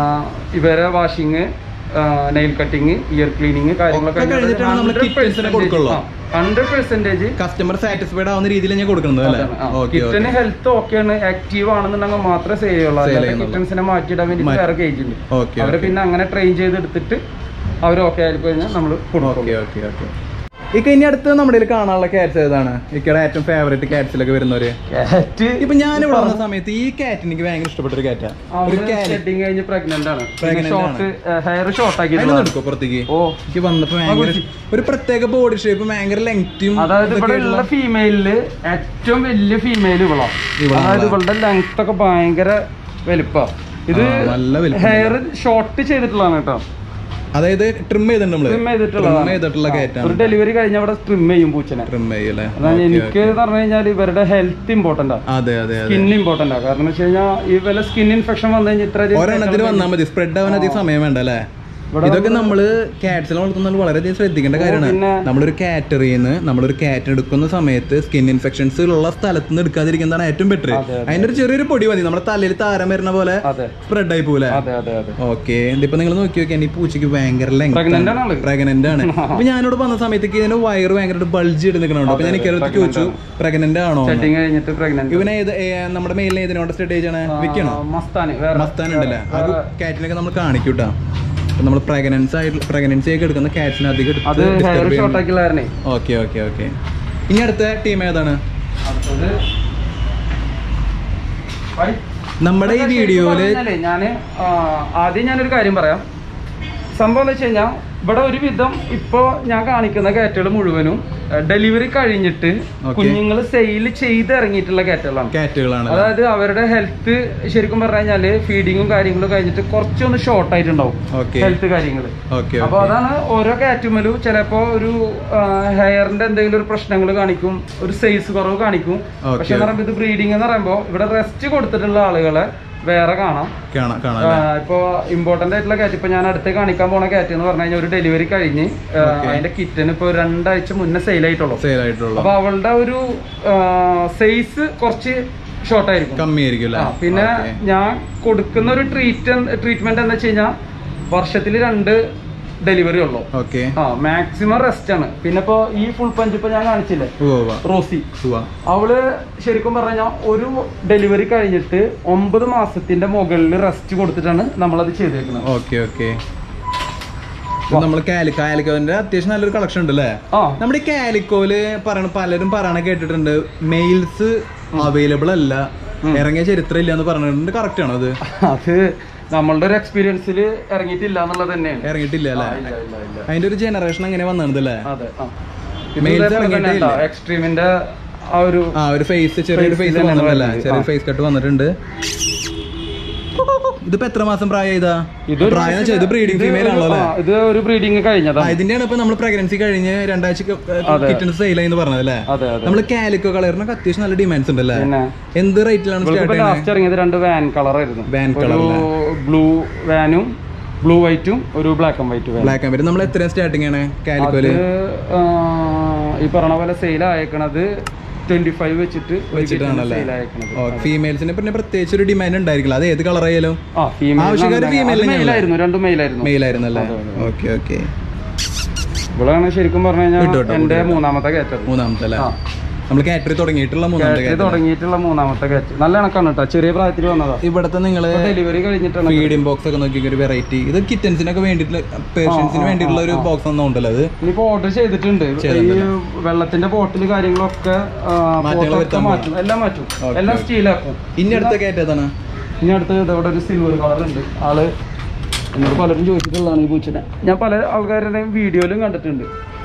ഇവരെ washing nail cutting ear cleaning ഒക്കെ കഴിഞ്ഞിട്ടാണ് നമ്മള് kittens നെ കൊടുക്കുള്ളൂ. ഹൺഡ്രഡ് പെർസെന്റേജ് കസ്റ്റമർ സാറ്റിസ്ഫൈഡ് ആവുന്ന രീതിയിൽ ഞാൻ കൊടുക്കുന്നത് അല്ലേ ഓക്കെ കിറ്റന് ഹെൽത്ത് ഓക്കെയാണ് ആക്റ്റീവ് ആണെന്നുണ്ടെങ്കിൽ മാത്രമേ സെയിൽ ചെയ്യുള്ളൂ Sale അല്ലാതെ ചെയ്യുന്നുള്ളൂ. കിറ്റൻസിനെ മാറ്റിയിടാൻ വേണ്ടി വേറെ കേജ് ഉണ്ട് ഓക്കെ അവരെ പിന്നെ അങ്ങനെ ട്രെയിൻ ചെയ്തെടുത്തിട്ട് അവർ ഓക്കെ ആയി കഴിഞ്ഞാൽ നമ്മൾ കൊടുക്കും ഓക്കെ ഓക്കെ ഓക്കെ ഇക്ക ഇനി അടുത്ത് നമ്മുടെ കയ്യിൽ കാണാനുള്ള കാറ്റ്സ് ഏതാണ് ഇക്കയുടെ ഏറ്റവും ഫേവറേറ്റ് കാറ്റ്സിലൊക്കെ വരുന്നവര് കാറ്റ് ഇപ്പൊ ഞാൻ ഇവിടെ വന്ന സമയത്ത് ഈ കാറ്റ് എനിക്ക് ഭയങ്കര ഇഷ്ടപ്പെട്ട ഒരു കാറ്റാ ഒരു കാറ്റ് ഷെഡിങ് കഴിഞ്ഞ് പ്രഗ്നന്റ് ആണ് Pregnant ഷോർട്ട് ഹെയർ ഷോർട്ട് അതിനൊന്നും ആക്കിയിട്ടുള്ളതാണ് എടുക്കോ പുറത്തേക്ക് ഓ എനിക്ക് വന്നപ്പോ ഭയങ്കര ഒരു പ്രത്യേക ബോഡി ഷേപ്പ് ഭയങ്കര ലെങ്റ്റും അതായത് ഇവിടെ ഉള്ള ഫീമെയിലില് ഏറ്റവും വലിയ ഫീമെയിൽ ഇവളാ ഇവളാണല്ലേ? അതായത് ഇവളുടെ ലെങ്ത് ഒക്കെ ഭയങ്കര വലുപ്പാ ഇത് ആ, നല്ല വലിപ്പം ഹെയർ ഷോർട്ട് ചെയ്തിട്ടുള്ളതാണ് കേട്ടോ അതായത് ട്രിം ചെയ്തിട്ടുണ്ട് നമ്മള് ട്രിം ട്രിം ചെയ്തിട്ടുള്ളതാണ് ചെയ്തിട്ടുള്ള ഒരു കാറ്റാണ് ഡെലിവറി കഴിഞ്ഞ അവിടെ ട്രിം ചെയ്യും പൂച്ചനെ ട്രിം ചെയ്യല്ലേ അതാണ് എനിക്ക് എന്ന് പറഞ്ഞു കഴിഞ്ഞാൽ ഇവരുടെ ഹെൽത്ത് ഇമ്പോർട്ടന്റ് ആ അതെ അതെ അതെ സ്കിൻ ഇമ്പോർട്ടന്റ് ആ കാരണം വെച്ച് കഴിഞ്ഞാൽ ഈ വല്ല സ്കിൻ ഇൻഫെക്ഷൻ വന്നു കഴിഞ്ഞാൽ ഇത്ര അധികം ഒരെണ്ണത്തിന് വന്നാൽ മതി സ്പ്രെഡ് ആവാൻ അധികം സമയം വേണ്ട അല്ലേ ഇവിടെ ഇതൊക്കെ നമ്മള് കാറ്റ്സിനെ വളർത്തുന്നത് വളരെയധികം ശ്രദ്ധിക്കേണ്ട കാര്യമാണ് പിന്നെ- നമ്മളൊരു കാറ്ററിയിൽ നിന്ന് നമ്മളൊരു കാറ്റ് എടുക്കുന്ന സമയത്ത് സ്കിൻ ഇൻഫെക്ഷൻസ് ഉള്ള സ്ഥലത്ത് നിന്ന് എടുക്കാതിരിക്കുന്നതാണ് ഏറ്റവും ബെറ്റർ അതെ, അതിന്റെ ഒരു ചെറിയൊരു പൊടി മതി നമ്മുടെ തലയിൽ താരം വരുന്ന പോലെ അതെ സ്പ്രെഡ് ആയി പോലെ അതെ അതെ അതെ ഓക്കെ ഇതിപ്പോ നിങ്ങൾ നോക്കി നോക്കിയാൽ ഈ പൂച്ചയ്ക്ക് ഭയങ്കര ലെങ്ത് പ്രഗ്നന്റ് ആണ് ആള് പ്രഗ്നന്റ് ആണ് അപ്പൊ ഞാനിവിടെ വന്ന സമയത്തേക്ക് ഇതിന് വയറ് ഭയങ്കരമായിട്ട് ബൾജ് ഇട്ട് നിൽക്കണുണ്ട് അപ്പൊ ഞാൻ ഇക്കടുത്ത് ചോദിച്ചു പ്രഗ്നന്റ് ആണോ എന്ന്. ഷെഡിങ് കഴിഞ്ഞിട്ട് പ്രഗ്നന്റ് ഇവനെ ഏത് ഏ, നമ്മുടെ മെയിലിന് ഏതിനോട് സ്റ്റേജ് ആണ് വിൽക്കണോ മസ്താന് വേറെ മസ്താൻ ഉണ്ടല്ലേ അത് കാറ്റിനൊക്കെ നമ്മൾ കാണിക്കൂട്ടാ നമ്മൾ പ്രഗ്നൻസ് ആയിട്ട് പ്രഗ്നൻസി ഒക്കെ എടുക്കുന്ന കാറ്റിനെ അധികം അത് ഹെയർ ഷോർട്ട് ആക്കിയുള്ളായിരുന്നേ ഓക്കെ ഓക്കെ ഓക്കെ ഇനി അടുത്ത ടീം ഏതാണ് അടുത്തത് ഹായ്. നമ്മുടെ ഈ വീഡിയോയില് പറഞ്ഞാലേ ഞാന് ആ, ആദ്യം ഞാനൊരു കാര്യം പറയാം സംഭവം എന്ന് വെച്ച് കഴിഞ്ഞാൽ ഇവിടെ ഒരുവിധം ഇപ്പോ ഞാൻ കാണിക്കുന്ന കാറ്റുകൾ മുഴുവനും ഡെലിവറി കഴിഞ്ഞിട്ട് Okay. കുഞ്ഞുങ്ങൾ സെയിൽ ചെയ്ത് ഇറങ്ങിയിട്ടുള്ള കാറ്റുകളാണ് കാറ്റുകളാണ് അതായത് അവരുടെ ഹെൽത്ത് ശരിക്കും പറഞ്ഞു കഴിഞ്ഞാല് ഫീഡിങ്ങും കാര്യങ്ങളും കഴിഞ്ഞിട്ട് കുറച്ചൊന്ന് ഷോർട്ട് ആയിട്ടുണ്ടാവും ഓക്കെ ഹെൽത്ത് കാര്യങ്ങൾ ഓക്കെ അപ്പൊ അതാണ് ഓരോ കാറ്റുമലും ചിലപ്പോ ഒരു ഹെയറിന്റെ എന്തെങ്കിലും ഒരു പ്രശ്നങ്ങൾ കാണിക്കും ഒരു സൈസ് കുറവ് കാണിക്കും Okay. പക്ഷെ എന്ന് പറയുമ്പോൾ ഇത് ബ്രീഡിംഗ് എന്ന് പറയുമ്പോൾ ഇവിടെ റെസ്റ്റ് കൊടുത്തിട്ടുള്ള ആളുകളെ വേറെ കാണാം കാണാം കാണാം ആ, ഇപ്പൊ ഇമ്പോർട്ടന്റ് ആയിട്ടുള്ള കാറ്റ് ഇപ്പൊ ഞാൻ അടുത്ത് കാണിക്കാൻ പോണ കാറ്റ് എന്ന് പറഞ്ഞു കഴിഞ്ഞാൽ ഒരു ഡെലിവറി കഴിഞ്ഞ് ആ, അതിന്റെ കിറ്റന് ഇപ്പൊ രണ്ടാഴ്ച മുന്നേ സെയിൽ ആയിട്ടുള്ളൂ സെയിൽ ആയിട്ടുള്ള അപ്പൊ അവളുടെ ഒരു സൈസ് കുറച്ച് ഷോർട്ട് ആയിരിക്കും കമ്മിയായിരിക്കും ആ, അല്ലേ പിന്നെ ഞാൻ കൊടുക്കുന്ന ഒരു ട്രീറ്റ് ട്രീറ്റ്മെന്റ് എന്ന് വെച്ച് കഴിഞ്ഞാൽ വർഷത്തിൽ രണ്ട് ഡെലിവറി ഉള്ളൂ ഓക്കെ ആ മാക്സിമം റെസ്റ്റ് ആണ് പിന്നെ ഇപ്പൊ ഈ ഫുൾ പഞ്ച് ഇപ്പൊ ഞാൻ കാണിച്ചില്ലേ ഉവ്വ റോസി ഉവ്വ അവള് ശരിക്കും പറഞ്ഞാൽ ഒരു ഡെലിവറി കഴിഞ്ഞിട്ട് ഒമ്പത് മാസത്തിന്റെ മുകളിൽ റെസ്റ്റ് കൊടുത്തിട്ടാണ് നമ്മളത് ചെയ്തേക്കുന്നത് ഓക്കെ ഓക്കെ നമ്മൾ കാലി കാലിക്കോന്റെ അത്യാവശ്യം നല്ലൊരു കളക്ഷൻ ഉണ്ട് അല്ലേ ആ നമ്മുടെ ഈ കാലിക്കോയില് പറയണ പലരും പറയണ കേട്ടിട്ടുണ്ട് മെയിൽസ് അവൈലബിൾ അല്ല ഇറങ്ങിയ ചരിത്രം ഇല്ല എന്ന് പറഞ്ഞിട്ടുണ്ട് കറക്റ്റ് ആണോ അത് അത് നമ്മളുടെ ഒരു എക്സ്പീരിയൻസിൽ ഇറങ്ങിയിട്ടില്ല എന്നുള്ളത് തന്നെയാണ് ഇറങ്ങിയിട്ടില്ല അല്ലേ ഇല്ല ഇല്ല ഇല്ല അതിന്റെ ഒരു ജനറേഷൻ അങ്ങനെ വന്നത് അല്ലേ അതെ Males ഇറങ്ങിയിട്ടേ ഇല്ല. എക്സ്ട്രീമിന്റെ ആ ഒരു ആ ഒരു ഫേസ് ചെറിയൊരു Face ഫേസ് തന്നെ വന്നിട്ടല്ലേ വരുന്നത്. ചെറിയൊരു ഫേസ് കട്ട് വന്നിട്ടുണ്ട് ഇതിപ്പോ എത്ര മാസം പ്രായം ചെയ്താ ഇതൊരു പ്രായം എന്ന് വെച്ചാ ഇത് ബ്രീഡിംഗ് ഇത് ഫീമെയിൽ ഒരു- ആണല്ലോ അല്ലേ ആ, ഇത് ഒരു ബ്രീഡിങ് കഴിഞ്ഞതാ ആ, ഇതിന്റെയാണ് ഇപ്പൊ നമ്മൾ പ്രഗ്നൻസി കഴിഞ്ഞ് രണ്ടാഴ്ച കിറ്റൻസ് സെയിൽ എന്ന് പറഞ്ഞത് അല്ലേ അതെ അതെ നമ്മൾ കാലിക്കോ കളറിനൊക്കെ അത്യാവശ്യം നല്ല ഡിമാൻഡ്സ് ഉണ്ട് അല്ലേ പിന്നെ എന്ത് റേറ്റിലാണ് ഇവൾക്ക് സ്റ്റാർട്ട് ഇപ്പൊ ലാസ്റ്റ് ഇറങ്ങിയത് രണ്ട് വാൻ കളർ ആയിരുന്നു Van ഒരു colour ബ്ലൂ വാനും ബ്ലൂ വൈറ്റും ഒരു black and white van black and white നമ്മൾ എത്രയും സ്റ്റാർട്ടിംഗ് ആണ് അത് കാലിക്കോയില് ആ, ഈ പറഞ്ഞ പോലെ സെയിൽ ആയേക്കണത് ട്വന്റി ഫൈവ് വെച്ചിട്ട് വെച്ചിട്ടാണല്ലേ? സെയിൽ ആയേക്കണത് ഫീമെയിൽസിന് പിന്നെ പ്രത്യേകിച്ച് ഒരു ഡിമാൻഡ് ഉണ്ടായിരിക്കില്ല അത് ഏത് കളർ ആയാലും ആ ഫീമെയിൽ ആവശ്യക്കാര് female തന്നെയല്ലേ? മെയിലായിരുന്നു രണ്ടും മെയിലായിരുന്നു മെയിൽ ആയിരുന്നല്ലേ ഓക്കെ ഓക്കെ ഇവളാണ് ശരിക്കും പറഞ്ഞു വിട്ടു, കഴിഞ്ഞാൽ വിട്ടു, എന്റെ മൂന്നാമത്തെ കയറ്റത് മൂന്നാമത്തെ അല്ലേ ആ. നമ്മൾ കാറ്ററി തുടങ്ങിയിട്ടുള്ള മൂന്നാമത്തെ കയറ്റി തുടങ്ങിയിട്ടുള്ള മൂന്നാമത്തെ കയറ്റ് നല്ല കണക്കാണ് കേട്ടോ ചെറിയ പ്രായത്തിൽ വന്നതാ ഇവിടത്തെ നിങ്ങള് ഡെലിവറി കഴിഞ്ഞിട്ടാണ് ഫീഡിംഗ് ബോക്സ് ഒക്കെ നോക്കി ഒരു വെറൈറ്റി ഇത് കിറ്റൻസിനൊക്കെ വേണ്ടിയിട്ടുള്ള പേഷ്യൻസിന് വേണ്ടിയിട്ടുള്ള ഒരു ബോക്സ് ഒന്നും ഉണ്ടല്ലോ അത് ഇനിയിപ്പോ ഓർഡർ ചെയ്തിട്ടുണ്ട് ഈ വെള്ളത്തിന്റെ ബോട്ടിൽ കാര്യങ്ങളൊക്കെ ആ, മാറ്റങ്ങൾ pot ഒക്കെ വരുത്താൻ മാറ്റും എല്ലാം മാറ്റും Okay, എല്ലാം സ്റ്റീലാക്കും ഇനി അടുത്ത കയറ്റതാണ് ഇനി അടുത്ത് ഇവിടെ ഒരു സിൽവർ കളർ ഉണ്ട് ആള് എന്നോട് പലരും ചോദിച്ചിട്ടുള്ളതാണ് ഈ പൂച്ചനെ ഞാൻ പല ആൾക്കാരുടെയും വീഡിയോയിലും കണ്ടിട്ടുണ്ട്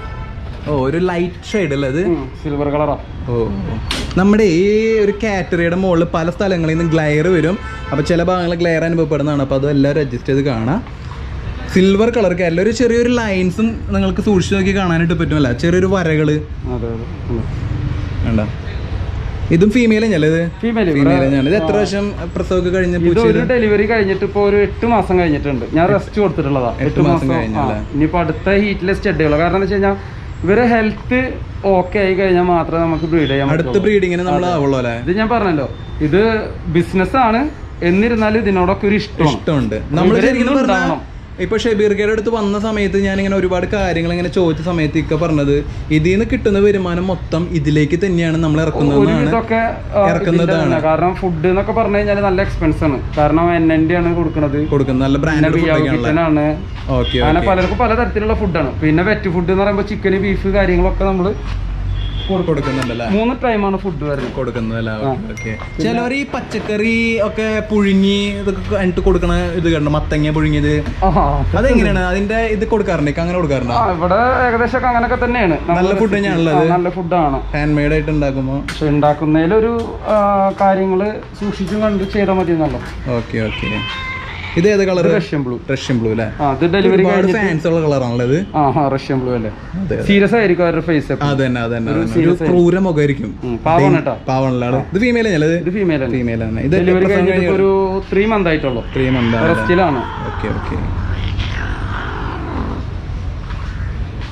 ഓ ഒരു ലൈറ്റ് ഷെയ്ഡ് അല്ലേ അത് സിൽവർ കളറാ ഓ നമ്മുടെ ഈ ഒരു കാറ്ററിയുടെ മുകളിൽ പല സ്ഥലങ്ങളിൽ നിന്ന് ഗ്ലെയർ വരും അപ്പോൾ ചില ഭാഗങ്ങളിൽ ഗ്ലെയർ അനുഭവപ്പെടുന്നതാണ് അപ്പോൾ അത് എല്ലാവരും അഡ്ജസ്റ്റ് ചെയ്ത് കാണാം സിൽവർ കളർ കാറ്റിൽ ഒരു ചെറിയൊരു ലൈൻസും നിങ്ങൾക്ക് സൂക്ഷിച്ച് നോക്കി കാണാനായിട്ട് പറ്റുമല്ല ചെറിയൊരു വരകൾ അതെ അതെ വേണ്ട ഇതും ഫീമെയിൽ തന്നെയല്ലേ ഇത് ഫീമെയിൽ ഫീമെയിൽ തന്നെയാണ് ഇത് എത്ര വർഷം പ്രസവമൊക്കെ കഴിഞ്ഞ ഇത് ഒരു ഡെലിവറി കഴിഞ്ഞിട്ട് ഇപ്പൊ ഒരു എട്ട് മാസം കഴിഞ്ഞിട്ടുണ്ട് ഞാൻ റെസ്റ്റ് കൊടുത്തിട്ടുള്ളതാ എട്ട് മാസം കഴിഞ്ഞല്ലേ? ആ. ഇനിയിപ്പോ അടുത്ത ഹീറ്റിലെ സ്റ്റഡികളോ കാരണം എന്താ വെച്ച് കഴിഞ്ഞാൽ ഇവരെ ഹെൽത്ത് ഓക്കെ ആയി കഴിഞ്ഞാൽ മാത്രമേ നമുക്ക് ബ്രീഡ് ചെയ്യാൻ അടുത്ത പറ്റുള്ളൂ ബ്രീഡിങ്ങിന് നമ്മൾ ആവുള്ളൂ അല്ലേ ഇത് ഞാൻ പറഞ്ഞല്ലോ ഇത് ബിസിനസ് ആണ് എന്നിരുന്നാലും ഇതിനോടൊക്കെ ഒരു ഇഷ്ടമാണ് ഇഷ്ടമുണ്ട് നമ്മൾ ഇവരെന്നും ശരിക്കും പറഞ്ഞാൽ ഉണ്ടാവണം. ഇപ്പൊ ഷെബീർക്കയുടെ അടുത്ത് വന്ന സമയത്ത് ഞാൻ ഇങ്ങനെ ഒരുപാട് കാര്യങ്ങൾ ഇങ്ങനെ ചോദിച്ച സമയത്ത് ഇക്ക പറഞ്ഞത് ഇതിൽ നിന്ന് കിട്ടുന്ന വരുമാനം മൊത്തം ഇതിലേക്ക് തന്നെയാണ് നമ്മൾ ഇറക്കുന്നതെന്നാണ് ഇതൊക്കെ ഇറക്കുന്നതാണ്. കാരണം ഫുഡ് എന്നൊക്കെ പറഞ്ഞു കഴിഞ്ഞാൽ നല്ല എക്സ്പെൻസ് ആണ് കാരണം എൻ എൻ ഡി ആണ് കൊടുക്കുന്നത് കൊടുക്കുന്നത് നല്ല ബ്രാൻഡ് ഫുഡൊക്കെയാണല്ലോ കിച്ചൺ ആണ് ഓക്കെ അങ്ങനെ പലർക്കും പല തരത്തിലുള്ള ഫുഡാണ് പിന്നെ വെറ്റ് ഫുഡ് എന്ന് പറയുമ്പോൾ ചിക്കൻ ബീഫ് കാര്യങ്ങളൊക്കെ നമ്മൾ കൊടുക്കുന്നുണ്ടല്ലേ മൂന്ന് ടൈമാണ് ഫുഡ് വരുന്നത് കൊടുക്കുന്നതല്ല ഓക്കെ ചിലവർ ഈ പച്ചക്കറി ഒക്കെ പുഴുങ്ങി ഇതൊക്കെ കഴിഞ്ഞിട്ട് കൊടുക്കണ ഇത് കണ്ടു മത്തങ്ങ പുഴുങ്ങിയത് ആഹാ. അതെങ്ങനെയാണ് അതിന്റെ ഇത് കൊടുക്കാറുണ്ട് ഇക്ക അങ്ങനെ കൊടുക്കാറുണ്ടോ ആ ഇവിടെ ഏകദേശം ഒക്കെ അങ്ങനെയൊക്കെ തന്നെയാണ് നമ്മള് നല്ല food തന്നെയാണല്ലോ ആ, നല്ല ഫുഡാണ് ഹാൻഡ് മെയ്ഡ് ആയിട്ട് ഉണ്ടാക്കുമ്പോൾ പക്ഷെ ഉണ്ടാക്കുന്നതിലൊരു കാര്യങ്ങള് സൂക്ഷിച്ചും കണ്ട് ചെയ്താൽ മതി എന്നല്ലോ ഓക്കെ ഓക്കെ ഇത് ഏത് colour Russian blue Russian blue അല്ലേ ആ ഇത് ഡെലിവറി ഒരുപാട് ഫാൻസ് ഉള്ള കളറാണല്ലോ ഇത് ആ ആ റഷ്യൻ ബ്ലൂ അല്ലേ അതെ സീരിയസ് ആയിരിക്കും അവരുടെ ഫേസ് അത് തന്നെ അത് തന്നെ അത് തന്നെ. ഒരു ക്രൂര മുഖമായിരിക്കും പാവമാണ് കേട്ടോ പാവണല്ലാണ് ഇത് ഫീമെയിൽ അല്ലേ ഇത് ഫീമെയിൽ ആണ് ഫീമെയിൽ ആണ് ഇത് ഡെലിവറി കഴിഞ്ഞിട്ട് ഇപ്പൊ ഒരു ത്രീ മന്ത് ആയിട്ടുള്ളൂ ത്രീ മന്ത് റെസ്റ്റിലാണ് ഓക്കെ ഓക്കെ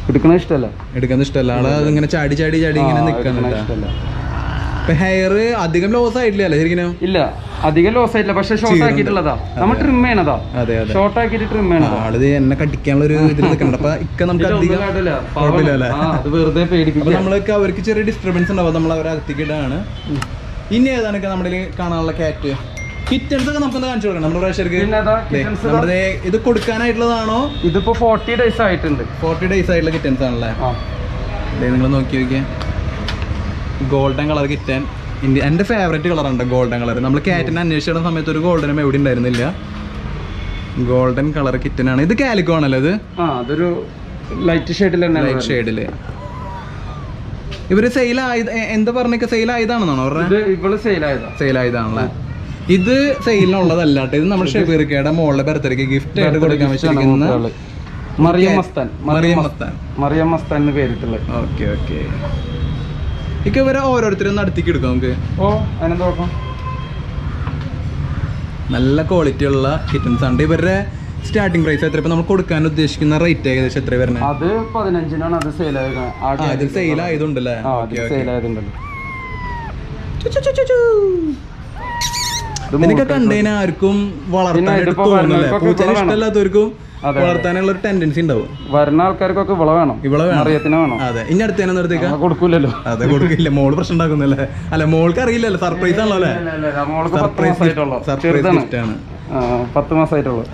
എടുക്കണ ഇഷ്ടമല്ല എടുക്കുന്നത് ഇഷ്ടമല്ല ആള് അതിങ്ങനെ ചാടി ചാടി ചാടി ഇങ്ങനെ ആ, നിൽക്കണം എടുക്കണ ഇഷ്ടമല്ല ഇപ്പൊ ഹെയർ അധികം ലോസ് ആയിട്ടില്ല അല്ലേ ശരിക്കും ഇല്ല അധികം ലോസ് ആയിട്ടില്ല പക്ഷെ ഷോർട്ട് ആക്കിയിട്ടുള്ളതാ നമ്മൾ ട്രിം ചെയ്യണതാ അതെ അതെ ഷോർട്ട് ആക്കിയിട്ട് ട്രിം ചെയ്യണതാ ആള് ഇത് എന്നെ കടിക്കാനുള്ള ഒരു ഇതിൽ നിൽക്കണ്ട അപ്പൊ ഇക്ക നമുക്ക് ഇതൊന്നും അധികം കാട്ടില്ല. കുഴപ്പമില്ല പാവം. അല്ലേ? ആ, അത് വെറുതെ അപ്പൊ പേടിപ്പിക്കുക നമ്മളൊക്കെ അവർക്ക് ചെറിയ ഡിസ്റ്റർബൻസ് ഉണ്ടാവും നമ്മൾ അവരെ അകത്തേക്ക് ഇടാണ് ഇനി ഏതാണൊക്കെ നമ്മുടെ കയ്യില് കാണാനുള്ള കാറ്റ് കിറ്റൻസ് ഒക്കെ നമുക്കൊന്ന് കാണിച്ചു കൊടുക്കണം നമ്മുടെ പ്രേക്ഷകർക്ക് പിന്നെ അതാ ദേ, kittens നമ്മുടെ ദേ ഇത് കൊടുക്കാനായിട്ടുള്ളതാണോ ഇതിപ്പോ ഫോർട്ടി ഡേയ്സ് ആയിട്ടുണ്ട് ഫോർട്ടി ഡേയ്സ് ആയിട്ടുള്ള കിറ്റൻസ് ആണല്ലേ ആ നിങ്ങൾ നോക്കി നോക്കിയേ ഗോൾഡൻ കളർ കിറ്റാൻ ഇന്ത്യ എൻ്റെ ഫേവറേറ്റ് കളറുണ്ട് ഗോൾഡൻ കളർ നമ്മൾ കാറ്റിനെ അന്വേഷിച്ചിടുന്ന സമയത്ത് ഒരു ഗോൾഡനും എവിടെ ഉണ്ടായിരുന്നില്ല ഗോൾഡൻ കളർ കിറ്റനാണ് ഇത് കാലിക്കോ ആണല്ലോ ഇത് ആ അതൊരു ലൈറ്റ് ഷെയ്ഡിൽ തന്നെ ലൈറ്റ് ഷെയ്ഡില് ഇവര് സെയിൽ ആയത് എ- എന്താ പറഞ്ഞ സെയിൽ ആയതാണെന്നാണോ പറഞ്ഞത് ഇത് ഇവള് സെയിൽ ആയതാ സെയിൽ ആയതാണല്ലേ ഇത് സെയിലിനുള്ളതല്ല കേട്ടോ ഇത് നമ്മുടെ ഷെബീർക്കയുടെ മോളുടെ ബർത്ത്ഡേക്ക് ഗിഫ്റ്റ് ആയിട്ട് കൊടുക്കാൻ വെച്ചിരിക്കുന്ന മറിയം മസ്താൻ മറിയം മസ്താൻ മറിയം മസ്താൻ എന്ന് പേരിട്ടുള്ളത് ഓക്കെ ഓക്കെ ഇക്ക ഇവരെ ഓരോരുത്തരും നടത്തിക്ക് എടുക്കാം നമുക്ക് ഓ അതിനെന്താ കുഴപ്പം നല്ല ക്വാളിറ്റി ഉള്ള കിറ്റൻസ് ആണ് ഇവരുടെ സ്റ്റാർട്ടിംഗ് പ്രൈസ് എത്ര ഇപ്പൊ നമ്മൾ കൊടുക്കാൻ ഉദ്ദേശിക്കുന്ന റേറ്റ് ഏകദേശം എത്ര വരുന്നത് അത് പതിനഞ്ചിനാണ് അത് സെയിൽ ആയത് ആ ഇത് സെയിൽ ആയതുണ്ടല്ലേ ആ ഓക്കെ സെയിൽ ആയതുണ്ടല്ലോ ഇത് ഇതിനൊക്കെ കണ്ടതിന് ആർക്കും വളർത്താനായിട്ട് ഇതിപ്പോ തോന്നില്ല വരുന്നവർക്കൊക്കെ പൂച്ചനെ ഇവിടെ വേണം. ഇഷ്ടമല്ലാത്തവർക്കും അതെ, വളർത്താനുള്ള ഒരു ടെൻഡൻസി ഉണ്ടാവും വരുന്ന ആൾക്കാർക്കൊക്കെ വിള വേണം ഇവിടെ വേണം മറിയത്തിന് വേണം അതെ ഇനി അടുത്തേനെ നിർത്തിക്ക അത് കൊടുക്കൂലല്ലോ അതെ കൊടുക്കില്ല മോള് പ്രശ്നം ഉണ്ടാക്കുന്നില്ലേ അല്ല മോൾക്ക് അറിയില്ലല്ലോ സർപ്രൈസ് ആണല്ലോ അല്ലേ ഇല്ല, ഇല്ല, ഇല്ല. മോൾക്ക് പത്ത് സർപ്രൈസ് മാസമായിട്ടുള്ളൂ സർപ്രൈസ് ചെറുതാണ് ഗിഫ്റ്റ് ആണ് ആ, പത്ത് മാസമായിട്ടുള്ളൂ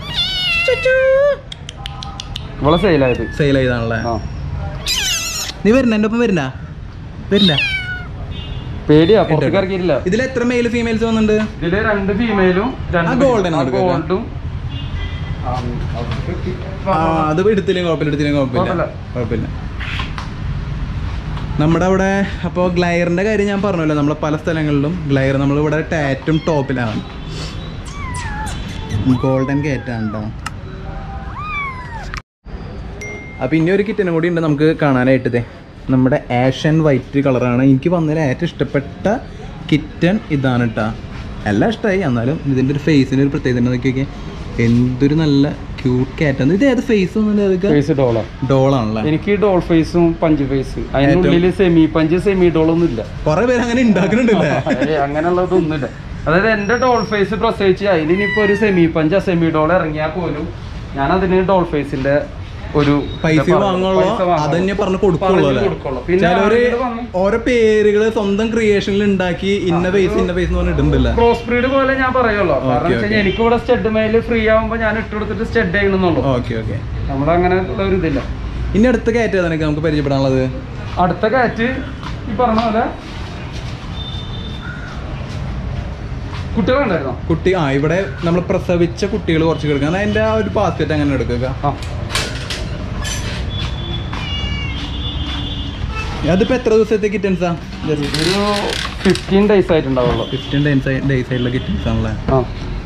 ഇവളെ സെയിൽ ആയത് സെയിൽ ചെയ്താണല്ലേ ആ നീ വരുന്ന എൻ്റെ ഒപ്പം വരുന്ന വരില്ല പേടിയാ പുറത്തേക്ക് ഇറക്കിയിട്ടില്ല ഇതിൽ എത്ര മെയിൽ ഫീമെയിൽസ് വന്നിട്ടുണ്ട് ഇതില് രണ്ട് ഫീമെയിലും ആ, golden ആണ് എടുക്കുക. ഗോൾഡും ആ അത് എടുത്തില്ലെങ്കിൽ കുഴപ്പമില്ല എടുത്തില്ലെങ്കിൽ കുഴപ്പമില്ല കുഴപ്പമില്ല നമ്മുടെ അവിടെ അപ്പോൾ ഗ്ലയറിൻ്റെ കാര്യം ഞാൻ പറഞ്ഞല്ലോ നമ്മൾ പല സ്ഥലങ്ങളിലും ഗ്ലയർ നമ്മളിവിടെ ടാറ്റും ടോപ്പിലാണ് ഗോൾഡൻ കേറ്റാണ് കേട്ടോ അപ്പോൾ ഇനി ഒരു കിറ്റനും കൂടി ഉണ്ട് നമുക്ക് കാണാനായിട്ട് ദേ നമ്മുടെ ആഷ് ആൻഡ് വൈറ്റ് കളറാണ് എനിക്ക് വന്നതിൽ ഏറ്റവും ഇഷ്ടപ്പെട്ട കിറ്റൺ ഇതാണ് കേട്ടോ എല്ലാം ഇഷ്ടമായി എന്നാലും ഇതിൻ്റെ ഒരു ഫേസിന് ഒരു പ്രത്യേകത ഉണ്ട് നോക്കിയൊക്കെ എന്തൊരു നല്ല ക്യൂട്ട് കാറ്റാണ് ഇത് ഏത് ഫേസ് ഒന്നും ഏതൊക്കെ ഫേസ് ഡോളാ ഡോളാണല്ലേ എനിക്ക് ഡോൾ ഫേസും പഞ്ച് ഫേസ് അതിനുള്ളിൽ സെമി പഞ്ച് സെമി ഡോൾ ഒന്നും ഇല്ല കുറെ പേര് അങ്ങനെ ഉണ്ടാക്കുന്നുണ്ടല്ലേ ഏയ് അങ്ങനെയുള്ളതൊന്നുമില്ല അതായത് എന്റെ ഡോൾ ഫേസ് പ്രസവിച്ച് അതിലിനിപ്പോ ഒരു സെമി പഞ്ച് സെമി ഡോൾ ഇറങ്ങിയാൽ പോലും ഞാൻ അതിന് ഡോൾ ഫേസിന്റെ ഒരു പൈസ ഇത് പറഞ്ഞു. വാങ്ങുള്ളൂ പൈസ വാങ്ങുള്ളൂ. അത് തന്നെ പറഞ്ഞ് കൊടുക്കുള്ളൂ പറഞ്ഞ് അല്ലേ കൊടുക്കുള്ളൂ. പിന്നെ ചിലവര് ആരെങ്കിലും വന്ന് ഓരോ പേരുകൾ സ്വന്തം ക്രിയേഷനിൽ ഉണ്ടാക്കി ഇന്ന പൈസ ഇന്ന പൈസ എന്ന് പറഞ്ഞ് ഇടുന്നില്ല ക്രോസ് ബ്രീഡ് പോലെ ഞാൻ പറയുള്ളൂ കാരണം ഓക്കേ, വെച്ചാൽ എനിക്ക് ഇവിടെ സ്റ്റഡ് മെയിൽ ഫ്രീ ആവുമ്പോ ഞാൻ ഇട്ട് കൊടുത്തിട്ട് സ്റ്റഡ് ചെയ്യണമെന്നുള്ളൂ ഓക്കെ ഓക്കെ നമ്മുടെ അങ്ങനെ ഉള്ള ഒരു ഇതില്ല ഇനി അടുത്ത കയറ്റം ഏതാണ് നമുക്ക് പരിചയപ്പെടാനുള്ളത് അടുത്ത കാറ്റ് ഈ പറഞ്ഞ പോലെ കുട്ടികളുണ്ടായിരുന്നോ കുട്ടി ആ ഇവിടെ നമ്മൾ പ്രസവിച്ച കുട്ടികൾ കുറച്ച് കിടക്കുക അതിന്റെ ആ ഒരു ബാസ്ക്കറ്റ് അങ്ങനെ എടുക്കുക ആ അതിപ്പോ എത്ര ദിവസത്തെ കിറ്റൻസാ ഒരു ഫിഫ്റ്റീൻ ഡേയ്സ് ആയിട്ടുണ്ടാവുള്ളൂ ഫിഫ്റ്റീൻ ഡേയ്സ് ഡേയ്സ് ആയിട്ടുള്ള കിറ്റൻസ് ആണല്ലേ ആ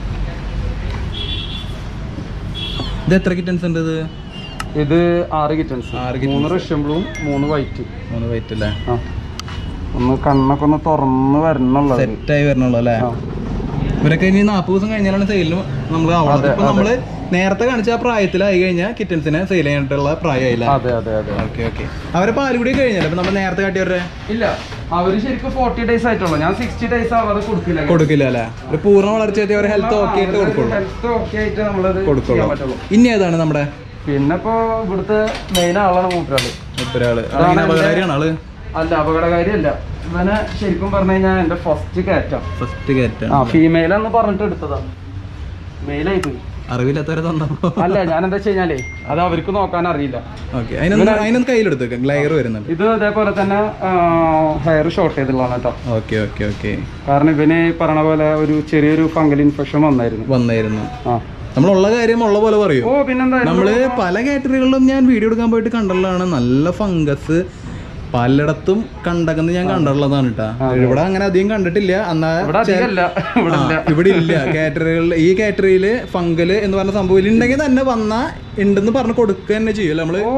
ഇത് എത്ര കിറ്റൻസ് ഉണ്ട് ഇത് ഇത് ആറ് കിറ്റൻസ് ആറ് kittens. മൂന്ന് റഷ്യൻ ബ്ലൂവും മൂന്ന് വൈറ്റ് മൂന്ന് വൈറ്റ് അല്ലേ ആ ഒന്ന് കണ്ണൊക്കെ ഒന്ന് തുറന്ന് വരണുള്ളത് സെറ്റായി വരണുള്ളൂ അല്ലേ ആ. ഇവരൊക്കെ ഇനി നാൽപ്പത് ദിവസം കഴിഞ്ഞാലാണ് സെയിലിന് നമ്മൾ ആവുന്നത് അതെ, ഇപ്പൊ നമ്മള് നേരത്തെ കാണിച്ച ആ പ്രായത്തിലായി കഴിഞ്ഞാൽ കിറ്റൻസിനെ സെയിൽ ചെയ്യാനായിട്ടുള്ള പ്രായമായില്ല അതെ അതെ അതെ ഓക്കെ ഓക്കെ അവരെ പാല് കൂടി കഴിഞ്ഞാൽ ഇപ്പൊ നമ്മൾ നേരത്തെ കാട്ടിയവരുടെ ഇല്ല അവര് ശരിക്കും ഫോർട്ടി ഡേയ്സ് ആയിട്ടുള്ളൂ ഞാൻ സിക്സ്റ്റി ഡേയ്സ് ആവാതെ കൊടുക്കില്ല കൊടുക്കില്ല അല്ലേ ഒരു പൂർണ്ണ വളർച്ചയെത്തി അവരെ ഹെൽത്ത് ഓക്കെ ആയിട്ട് കൊടുക്കുള്ളൂ ഹെൽത്ത് ഓക്കെ ആയിട്ട് നമ്മളത് കൊടുക്കുള്ളൂ ചെയ്യാൻ പറ്റുള്ളൂ ഇനി ഏതാണ് നമ്മുടെ പിന്നെ ഇപ്പൊ ഇവിടുത്തെ മെയിൻ ആളാണ് മൂപ്പരാള് ഒരാള് അതാണ് അപകടകാരിയാണ് ആള് അല്ല അപകടകാരിയല്ല ഇവനെ ശരിക്കും പറഞ്ഞു കഴിഞ്ഞാൽ എന്റെ ഫസ്റ്റ് കാറ്റാ ഫസ്റ്റ് കയറ്റ ആ ഫീമെയിൽ എന്ന് പറഞ്ഞിട്ട് എടുത്തതാ മെയിലായി പോയി അറിവില്ലാത്തവരെ തന്നപ്പോ അല്ല ഞാൻ എന്താ വെച്ച് കഴിഞ്ഞാലേ അത് അവർക്ക് നോക്കാൻ അറിയില്ല ഓക്കെ അതിനൊന്ന് അതിനൊന്ന് കയ്യിലെടുത്തേക്ക് ഗ്ലയർ വരുന്നുണ്ട് ഇത് അതേപോലെ തന്നെ ഹെയർ ഷോർട്ട് ചെയ്തുള്ളതാണ് കേട്ടോ ഓക്കെ ഓക്കെ ഓക്കെ കാരണം ഇവന് ഈ പറഞ്ഞ പോലെ ഒരു ചെറിയൊരു ഫംഗൽ ഇൻഫെക്ഷൻ വന്നായിരുന്നു വന്നായിരുന്നു ആ നമ്മളുള്ള കാര്യം ഉള്ള പോലെ പറയൂ ഓ പിന്നെന്താ നമ്മള് പല കാറ്ററികളിലും ഞാൻ വീഡിയോ എടുക്കാൻ പോയിട്ട് കണ്ടുള്ളതാണ് നല്ല ഫംഗസ് പലയിടത്തും കണ്ടകുന്നത് ഞാൻ കണ്ടുള്ളതാണ് കേട്ടാ ഇവിടെ അങ്ങനെ അധികം കണ്ടിട്ടില്ല എന്നാ ഇവിടെ അധികമല്ല ഇവിടെ ആ, ഇവിടെ ഇല്ല കാറ്ററികളിൽ ഈ കാറ്ററിയില് ഫംഗല് എന്ന് പറഞ്ഞ സംഭവം ഉണ്ടെങ്കിൽ തന്നെ വന്നാ ഉണ്ടെന്ന് പറഞ്ഞ് കൊടുക്കുക തന്നെ ചെയ്യൂല നമ്മള് ഓ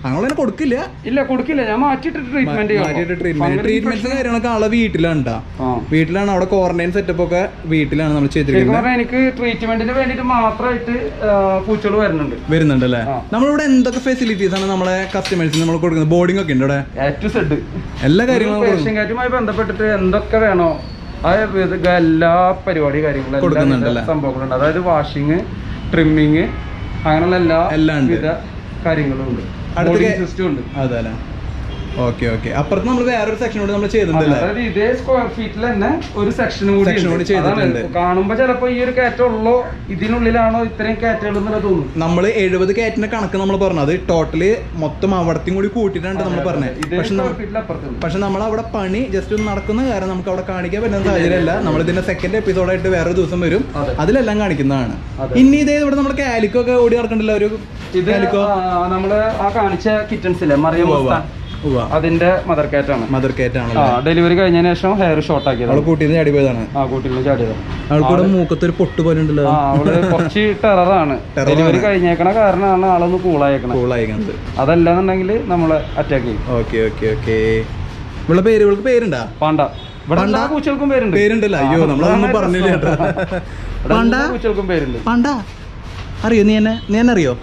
അങ്ങനെ കൊടുക്കില്ല ഇല്ല കൊടുക്കില്ല ഞാൻ മാറ്റിയിട്ട് ട്രീറ്റ്മെന്റ് ട്രീറ്റ്മെന്റ് ട്രീറ്റ്മെന്റ്സ് കാര്യങ്ങളൊക്കെ ആളെ വീട്ടിലാണ് ട്ടാ. വീട്ടിലാണ് അവിടെ ക്വാറന്റൈൻ സെറ്റപ്പ് ഒക്കെ വീട്ടിലാണ് നമ്മൾ ശരിക്കും ചെയ്തിരിക്കുന്നത് പറഞ്ഞാൽ എനിക്ക് ട്രീറ്റ്മെന്റിന് വേണ്ടിട്ട് മാത്രമായിട്ട് പൂച്ചകൾ വരുന്നുണ്ട് വരുന്നുണ്ട് അല്ലേ ആ. നമ്മളിവിടെ എന്തൊക്കെ ഫെസിലിറ്റീസ് ആണ് നമ്മളെ കസ്റ്റമേഴ്സിന് നമ്മൾ കൊടുക്കുന്നത് ബോർഡിംഗ് ഒക്കെ ഉണ്ട് ഇവിടെ എ ടു സെഡ് എല്ലാ കാര്യങ്ങളും കൊടുക്കും. പേർഷ്യൻ കാറ്റുമായി ബന്ധപ്പെട്ടിട്ട് എന്തൊക്കെ വേണോ ആ ഇത് എല്ലാ പരിപാടി കാര്യങ്ങളും കൊടുക്കുന്നുണ്ട് എല്ലാ അല്ലേ? സംഭവങ്ങളുണ്ട് അതായത് വാഷിങ് ട്രിമ്മിങ് അങ്ങനെയുള്ള എല്ലാ എല്ലാം ഉണ്ട്. വിധ കാര്യങ്ങളും ഉണ്ട് അടുത്ത കേ- സിസ്റ്റം ഉണ്ട് അതെ അല്ലേ ഓക്കെ ഓക്കെ അപ്പുറത്ത് നമ്മൾ വേറൊരു സെക്ഷൻ കൂടി നമ്മൾ ചെയ്തിട്ടുണ്ടല്ലേ അതായത് ഇതേ സ്ക്വയർ ഫീറ്റിൽ തന്നെ ഒരു സെക്ഷൻ കൂടി Section കൂടി ഉണ്ട്. ചെയ്തിട്ടുണ്ട്. അതാണ് കാണുമ്പോ ചിലപ്പോ ഈ ഒരു കയറ്റം ഉള്ളോ ഇതിനുള്ളിലാണോ ഇത്രയും കയറ്റങ്ങൾ എന്നുള്ള തോന്നും നമ്മൾ എഴുപത് കയറ്റിന്റെ കണക്ക് നമ്മൾ പറഞ്ഞത് ടോട്ടല് മൊത്തം അവിടത്തെയും കൂടി കൂട്ടിയിട്ടാണ് നമ്മൾ പറഞ്ഞത് ഇതേ പക്ഷെ സ്ക്വയർ ഫീറ്റിൽ അപ്പുറത്തുണ്ട് പക്ഷെ നമ്മൾ അവിടെ പണി ജസ്റ്റ് ഒന്ന് നടക്കുന്ന കാരണം നമുക്ക് അവിടെ കാണിക്കാൻ പറ്റുന്ന സാഹചര്യമല്ല നമ്മൾ ഇതിന്റെ സെക്കൻഡ് എപ്പിസോഡായിട്ട് വേറെ ദിവസം വരും അതെ. അതിലെല്ലാം കാണിക്കുന്നതാണ് അതെ. ഇനി ഇതേ ഇവിടെ നമ്മുടെ കാലിക്കോ ഒക്കെ ഓടി നടക്കണ്ടല്ലോ ഒരു ഇത് കാലിക്കോ ആ, നമ്മള് ആ കാണിച്ച കിറ്റൻസ് ഇല്ലേ മറിയം മുസ്താൻ. അതിന്റെ മദർ കാറ്റാണ് മദർ കേറ്റ് ആ ആണല്ലോ ഡെലിവറി കഴിഞ്ഞതിന് ശേഷം ഹെയർ ഷോർട്ട് ആക്കിയത് അവളെ കൂട്ടിയത് ചാടി പോയതാണ് ആ കൂട്ടിൽ ചാടിയത് അവൾക്കൂടെ മൂക്കത്തൊരു പൊട്ട് പോലെ ഉണ്ടല്ലോ ആ അവള് കുറച്ച് ടെററാണ് Terror ഡെലിവറി ആണ്. കഴിഞ്ഞേക്കണ കാരണമാണ് ആളൊന്ന് കൂളായേക്കണത് കൂളായിക്കുന്നത് അതല്ലാന്നുണ്ടെങ്കിൽ നമ്മളെ അറ്റാക്ക് ചെയ്യും ഓക്കെ ഓക്കെ ഓക്കെ ഇവളുടെ പേര് ഇവൾക്ക് പേരുണ്ടാ പാണ്ട ഇവിടെ പാണ്ട? എല്ലാ പൂച്ചകൾക്കും പേരുണ്ട് പേരുണ്ടല്ലോ അയ്യോ ആ, നമ്മളതൊന്നും അതാണ് പറഞ്ഞില്ല കേട്ടോ ഇവിടെ പാണ്ട എല്ലാ പൂച്ചകൾക്കും പേരുണ്ട് പാണ്ട അറിയോ നീ എന്നെ നീ എന്നെ അറിയോ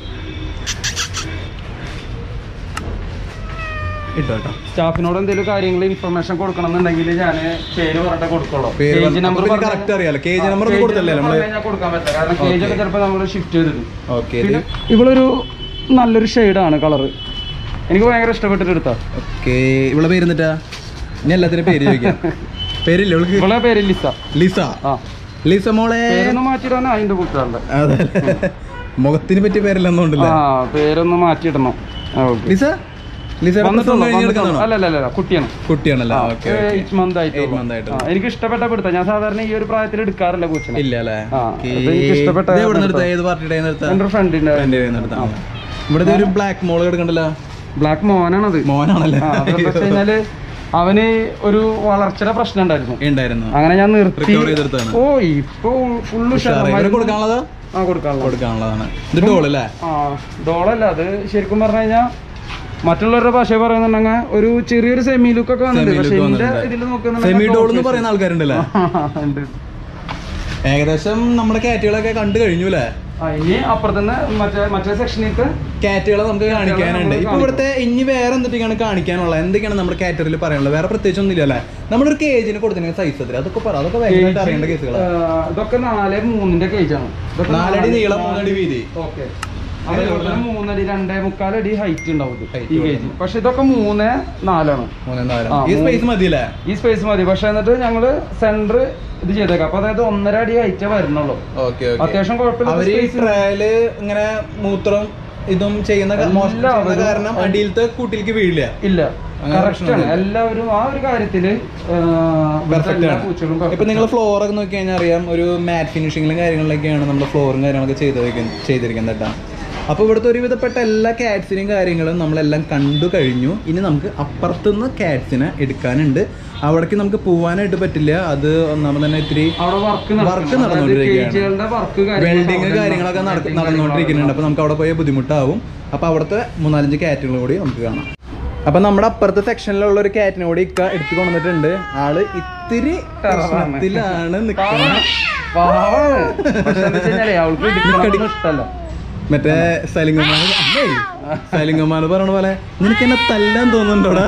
ഇട്ടോ കേട്ടോ സ്റ്റാഫിനോട് എന്തെങ്കിലും കാര്യങ്ങൾ ഇൻഫർമേഷൻ കൊടുക്കണം എന്നുണ്ടെങ്കിൽ ഞാൻ പേര് പറഞ്ഞിട്ട് കൊടുക്കുള്ളൂ പേര് കേജ് പറഞ്ഞ- നമ്പർ അപ്പൊ പിന്നെ correct അറിയാലോ. കേജ് number ഒന്നും കൊടുത്തല്ലേ നമ്മള്? ഞാൻ കൊടുക്കാൻ പറ്റില്ല കാരണം കേജ് ഒക്കെ ചിലപ്പോൾ നമ്മൾ ഷിഫ്റ്റ് ചെയ്തിടും ഓക്കെ പിന്നെ ഇവളൊരു നല്ലൊരു ഷെയ്ഡാണ് കളറ് എനിക്ക് ഭയങ്കര ഇഷ്ടപ്പെട്ടിട്ട് എടുത്താ ഓക്കെ ഇവളെ പേര് എന്നിട്ടാ ഞാൻ എല്ലാത്തിനും പേര് ചോദിക്കാം പേരില്ല ഇവൾക്ക് ഇവളെ പേര് ലിസ ലിസ ആ ലിസ മോളെ പേരൊന്ന് മാറ്റിയിടാൻ അതിന്റെ ബുക്കാണ് അതെ മുഖത്തിന് പറ്റിയ പേരല്ലെന്നും ഉണ്ടല്ലോ ആ പേരൊന്ന് മാറ്റിയിടണം ആ, okay. ലിസ ലിസ വന്നിട്ടുണ്ടോ? പ്രസവം കഴിഞ്ഞ് വന്നിട്ടുണ്ടോ? കിടക്കുന്നതാണോ? അല്ല അല്ല അല്ല കുട്ടിയാണ് കുട്ടിയാണല്ലോ ഓക്കെ എയ്റ്റ് മന്ത് ആയിട്ട് Eight month ആയിട്ടുള്ളൂ. എനിക്ക് ഇഷ്ടപ്പെട്ട പിടുത്ത ഞാൻ സാധാരണ ഈ ഒരു പ്രായത്തിൽ എടുക്കാറില്ല പൂച്ചനെ ഇല്ല അല്ലേ ആ, ഓക്കേ. അത് എനിക്ക് ഇഷ്ടപ്പെട്ട ഇത് എവിടെ കാരണം നിർത്താ ഏത് പാർട്ടിയുടെ നിർത്താ എൻ്റെ ഫ്രണ്ടിന്റെ എന്റെ കയ്യിൽ നിർത്താം ഇവിടെ ദേ ഒരു ബ്ലാക്ക് മോള് കിടക്കണ്ടല്ലോ ബ്ലാക്ക് മോനാണത് മോനാണല്ലേ ആ, അതെന്താ വെച്ച് കഴിഞ്ഞാല് അവന് ഒരു വളർച്ചയുടെ പ്രശ്നം ഉണ്ടായിരുന്നു ഉണ്ടായിരുന്നു അങ്ങനെ ഞാൻ നിർത്തി Recover ചെയ്തെടുത്തതാണ്. ഓ ഇപ്പൊ ഫുള്ള് ഇവരെ കൊടുക്കാനുള്ളതാ ആ കൊടുക്കാനുള്ള കൊടുക്കാനുള്ളതാണ് ഇത് ഡോൾ അല്ലേ ആ ഡോളല്ല അത് ശരിക്കും പറഞ്ഞു കഴിഞ്ഞാൽ മറ്റുള്ളവരുടെ ഭാഷ പറയുന്നുണ്ടെങ്കിൽ ഒരു ചെറിയൊരു സെമി ലുക്ക് ഒക്കെ വന്നിട്ടുണ്ട് Semi look പക്ഷെ എന്റെ വന്നിട്ടുണ്ട്. ഇതിൽ നോക്കുന്നുണ്ടെങ്കിൽ സെമി ഡോൾ എന്ന് പറയുന്ന ആൾക്കാരുണ്ടല്ലേ ഉണ്ട്. ഏകദേശം നമ്മുടെ കാറ്റുകളൊക്കെ കണ്ടു കഴിഞ്ഞു അല്ലേ ആ, ഇനി അപ്പുറത്തുനിന്ന് മറ്റേ മറ്റേ സെക്ഷനിലേക്ക് കാറ്റുകളെ നമുക്ക് കാണിക്കാനുണ്ട് ഇപ്പൊ ഇവിടുത്തെ ഇനി വേറെ എന്തൊക്കെയാണ് കാണിക്കാനുള്ളത് എന്തൊക്കെയാണ് നമ്മുടെ കാറ്ററിൽ പറയാനുള്ളത് വേറെ പ്രത്യേകിച്ച് ഒന്നുമില്ല അല്ലേ നമ്മളൊരു കേജിന് കൊടുത്തിട്ടുണ്ടെങ്കിൽ സൈസ് എത്ര അതൊക്കെ പറ അതൊക്കെ ഭയങ്കരമായിട്ട് അറിയേണ്ട കേസുകളാണ് ഇതൊക്കെ നാല് മൂന്നിന്റെ കേജ് ആണ് ഇതൊക്കെ നാലടി നാല് നീളം മൂന്നടി വീതി ഓക്കെ അതേപോലെ തന്നെ മൂന്നടി രണ്ടേ മുക്കാലടി ഹൈറ്റ് ഉണ്ടാവും ഇത്, Height ഈ കേജ് പക്ഷെ ഇതൊക്കെ മൂന്ന് നാലാണ് മൂന്നേ നാല് ആ, ഈ സ്പേസ് മതിയല്ലേ ഈ സ്പേസ് മതി പക്ഷെ എന്നിട്ട് ഞങ്ങള് സെന്റർ ഇത് ചെയ്തേക്കാം അപ്പൊ അതായത് ഒന്നര അടി ഹൈറ്റേ വരുന്നുള്ളൂ ഓക്കെ അത്യാവശ്യം കുഴപ്പമില്ല അവര് ഈ ട്രയല് ഇങ്ങനെ മൂത്രം ഇതും ചെയ്യുന്ന ക- മോശം ചെയ്യുന്ന എല്ലാവരും- കാരണം അടിയിലത്തെ കൂട്ടിലേക്ക് വീഴില്ല ഇല്ല അങ്ങനെ കറക്റ്റ് ആണ് പ്രശ്നമൊന്നുമില്ല. എല്ലാവരും ആ ഒരു കാര്യത്തില് ആ, ഇവിടുത്തെ പെർഫെക്റ്റ് എല്ലാ ആണ് പൂച്ചകളും ഇപ്പൊ perfect നിങ്ങൾ ഫ്ലോർ ഒക്കെ നോക്കി കഴിഞ്ഞാൽ അറിയാം ഒരു മാറ്റ് ഫിനിഷിങ്ങിലും കാര്യങ്ങളിലൊക്കെയാണ് നമ്മൾ ഫ്ലോറും കാര്യങ്ങളൊക്കെ ചെയ്ത് വെക്കുന്ന- ചെയ്തിരിക്കുന്നത് കേട്ടോ അപ്പോൾ ഇവിടുത്തെ ഒരുവിധപ്പെട്ട എല്ലാ കാറ്റ്സിനെയും കാര്യങ്ങളും നമ്മളെല്ലാം കണ്ടു കഴിഞ്ഞു ഇനി നമുക്ക് അപ്പുറത്തുനിന്ന് കാറ്റ്സിനെ എടുക്കാനുണ്ട് അവിടേക്ക് നമുക്ക് പോവാനായിട്ട് പറ്റില്ല അത് ഒന്നാമത് തന്നെ ഇത്തിരി അവിടെ വർക്ക് വർക്ക് നടന്നുകൊണ്ടിരിക്കുകയാണ് കേജുകളുടെ വർക്ക് വെൽഡിങ് കാര്യങ്ങളൊക്കെ നടക്ക- നടന്നുകൊണ്ടിരിക്കുന്നുണ്ട് അപ്പോൾ നമുക്ക് അവിടെ പോയ ബുദ്ധിമുട്ടാവും അപ്പോൾ അവിടുത്തെ മൂന്നാലഞ്ച് കാറ്റുകൾ കൂടി നമുക്ക് കാണാം അപ്പൊ നമ്മുടെ അപ്പുറത്തെ സെക്ഷനിലുള്ള ഒരു കാറ്റിനെ കൂടി ഇക്ക എടുത്തു കൊണ്ടുവന്നിട്ടുണ്ട് ആള് ഇത്തിരി പ്രശ്നത്തിലാണ് നിൽക്കുന്നത് പാവാണ് പക്ഷെ എന്താ വെച്ചാലേ അവൾക്ക് എടുക്കണമെന്ന് ഇഷ്ടമല്ല മറ്റേ സലിംഗമാൻ സലിംഗമാൻ പറയണ പോലെ നിനക്ക് എന്നെ തല്ലാൻ തോന്നുന്നുണ്ടോടാ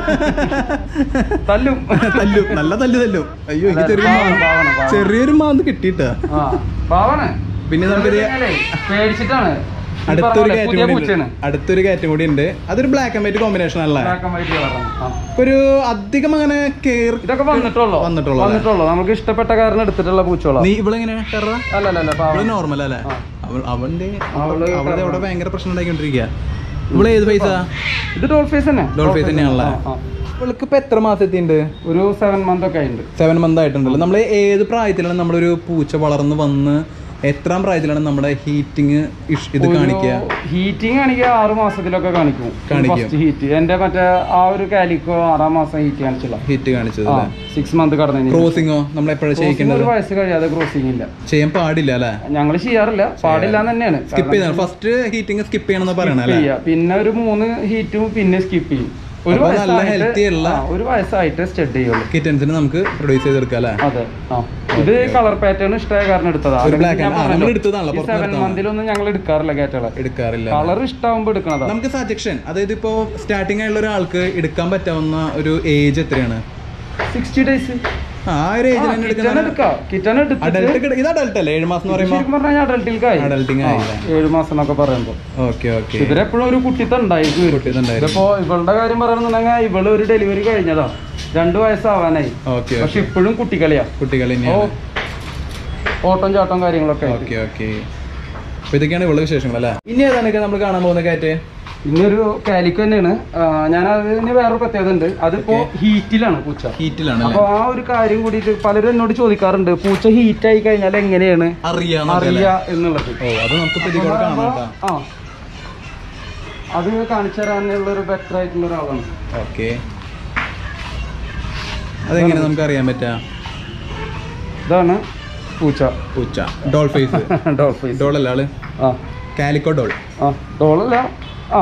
തല്ലും തല്ലും നല്ല തല്ല് തല്ലും അയ്യോ എനിക്ക് ചെറിയ പാവണം, മാ- പാവണം, പാവണം. ചെറിയൊരു മാന്ത് കിട്ടിയിട്ടാ ആ പാവാണ് പിന്നെ നമുക്കൊരു എന്താ വെച്ചാലേ, പേടിച്ചിട്ടാണ് ഈ അടുത്തൊരു പറഞ്ഞ പോലെ കാറ്റും പുതിയ കൂടി ഉണ്ട് പൂച്ചയാണ് അടുത്തൊരു കാറ്റും കൂടി ഉണ്ട് അതൊരു ബ്ലാക്ക് ആൻഡ് വൈറ്റ് കോമ്പിനേഷൻ അല്ലേ Black and white colour ആണ്. ആ. ഒരു അധികം അങ്ങനെ കെയർ ഇതൊക്കെ വന്നിട്ടുള്ളൂ വന്നിട്ടുള്ളൂ അല്ലേ? വന്നിട്ടുള്ളൂ നമുക്ക് ഇഷ്ടപ്പെട്ട കാരണം എടുത്തിട്ടുള്ള പൂച്ചോളാം നീ ഇവളെങ്ങനെ ടെറ അല്ല അല്ല അല്ല പാവം അവള് നോർമൽ അല്ലേ ആ. അവൾ അവന്റെ അവള് അവളുടെ അവിടെ ഭയങ്കര പ്രശ്നം ഉണ്ടാക്കിക്കൊണ്ടിരിക്കുക ഇവള് ഏത് പൈസ ഇത് ഡോൾ ഫേസ് തന്നെ ഡോൾ ഫേസ് തന്നെയാണല്ലേ ആ, ആ. ഇവൾക്ക് ഇപ്പൊ എത്ര മാസത്തിന്റെ ഒരു സെവൻ മന്ത് ഒക്കെ ഉണ്ട് സെവൻ മന്ത് ആയിട്ടുണ്ടല്ലോ നമ്മൾ ഏത് പ്രായത്തിലാണ് നമ്മളൊരു പൂച്ച വളർന്ന് വന്ന് എത്രാം പ്രായത്തിലാണ് നമ്മുടെ ഹീറ്റിംഗ് ഇത് കാണിക്കുക ഹീറ്റിംഗ് ആണെങ്കിൽ ആറ് മാസത്തിലൊക്കെ കാണിക്കും കാണിക്കും. ഫസ്റ്റ് ഹീറ്റ് എന്റെ മറ്റേ ആ ഒരു കാലിക്കോ ആറാം മാസം ഹീറ്റ് കാണിച്ചില്ല ഹീറ്റ് കാണിച്ചത് അല്ലേ സിക്സ് മന്ത് കടന്നു ക്രോസിങ്ങോ നമ്മൾ എപ്പോഴാണ് ചെയ്യിക്കേണ്ടത് ഒരു വയസ്സ് കഴിയാതെ ക്രോസിംഗ് ഇല്ല ചെയ്യാൻ പാടില്ല അല്ലേ ഞങ്ങൾ ചെയ്യാറില്ല പാടില്ല എന്ന് തന്നെയാണ് സ്കിപ്പ് ചെയ്താണ് ഫസ്റ്റ് ഹീറ്റിംഗ് സ്കിപ്പ് ചെയ്യണമെന്ന് പറയണം അല്ലേ ചെയ്യാ പിന്നെ ഒരു മൂന്ന് ഹീറ്റും പിന്നെ സ്കിപ്പ് ചെയ്യും ഒരു അപ്പൊ നല്ല വയസ്സായിട്ട് healthy ഉള്ള- ആ, ഒരു വയസ്സായിട്ട് സ്റ്റഡ് ചെയ്യുള്ളൂ കിറ്റൻസിന് നമുക്ക് പ്രൊഡ്യൂസ് ചെയ്തെടുക്കാം അല്ലേ അതെ ആ ഇത് കളർ പാറ്റേൺ ഇഷ്ടമായ കാരണം എടുത്തതാ ഒരു black and- ആ, നമ്മൾ എടുത്തതാണല്ലോ, പുറത്ത് സെവൻ എടുത്തതാണ്. മന്തിലൊന്നും ഞങ്ങൾ എടുക്കാറില്ല കേറ്റള എടുക്കാറില്ല കളർ ഇഷ്ടാവുമ്പോ എടുക്കണതാ നമുക്ക് സജഷൻ അതായത് ഇപ്പോ സ്റ്റാർട്ടിംഗ് ആയുള്ള ഒരാൾക്ക് എടുക്കാൻ പറ്റാവുന്ന ഒരു ഏജ് എത്രയാണ് സിക്സ്റ്റി ഡേയ്സ് ആ ആ ഒരു ഏജിൽ തന്നെ കിറ്റൺ എടുക്കുന്ന എടുക്കാം കിറ്റൺ എടുത്തിട്ട് അഡൽട്ട് ഇത് അഡൽട്ട് അല്ലേ ഏഴ് മാസം എന്ന് പറയുമ്പോൾ ശരിക്കും പറഞ്ഞാൽ അഡൽട്ടിൽക്കായി അഡൽട്ടിങ് ആയില്ല ഏഴ് മാസം എന്നൊക്കെ പറയുമ്പോ ഓക്കെ ഓക്കെ ഇവരെപ്പോഴും ഒരു കുട്ടിത്തുണ്ടായിരിക്കും വരും കുട്ടിയതുണ്ടായിരുന്നു ഇതിപ്പോ ഇവളുടെ കാര്യം പറയണമെന്നുണ്ടെങ്കിൽ ഇവള് ഒരു ഡെലിവറി കഴിഞ്ഞതാ രണ്ടു വയസ്സാവാനായി ഓക്കെ പക്ഷെ ഇപ്പോഴും കുട്ടികളിയാ കുട്ടികൾ ഓ തന്നെയാണ് ഓട്ടം ചാട്ടം കാര്യങ്ങളൊക്കെ ആയിട്ട്. ഓക്കെ ഓക്കെ അപ്പൊ ഇതൊക്കെയാണ് ഇവളുടെ വിശേഷങ്ങൾ അല്ലേ ഇനി ഏതാണ് നമ്മൾ കാണാൻ പോകുന്ന കാറ്റ് ഇനിയൊരു കാലിക്ക് തന്നെയാണ് ആ, ഞാൻ അതിന് വേറൊരു പ്രത്യേകത ഉണ്ട് അതിപ്പോ ഹീറ്റിലാണ് പൂച്ച ഹീറ്റിലാണ് അപ്പൊ ആ ഒരു കാര്യം കൂടിയിട്ട് പലരും എന്നോട് ചോദിക്കാറുണ്ട് പൂച്ച ഹീറ്റ് ആയി കഴിഞ്ഞാൽ എങ്ങനെയാണ് അറിയാന്നൊക്കെ അറിയാ എന്നുള്ളത് ഓ അത് നമുക്ക് ഇപ്പൊ ഇതിലൂടെ കാണാം കേട്ടോ ആ അത് കാണിച്ചു തരാനുള്ള ഒരു ബെറ്റർ ആയിട്ടുള്ള ഒരാളാണ് ഓക്കെ അതെങ്ങനെ നമുക്ക് അറിയാൻ പറ്റാ ഇതാണ് പൂച്ച പൂച്ച ഡോൾ ഫേസ് ഡോൾഫൈസ് ഡോൾ അല്ല ആള് ആ കാലിക്കോ ഡോൾ ആ ഡോളല്ല ആ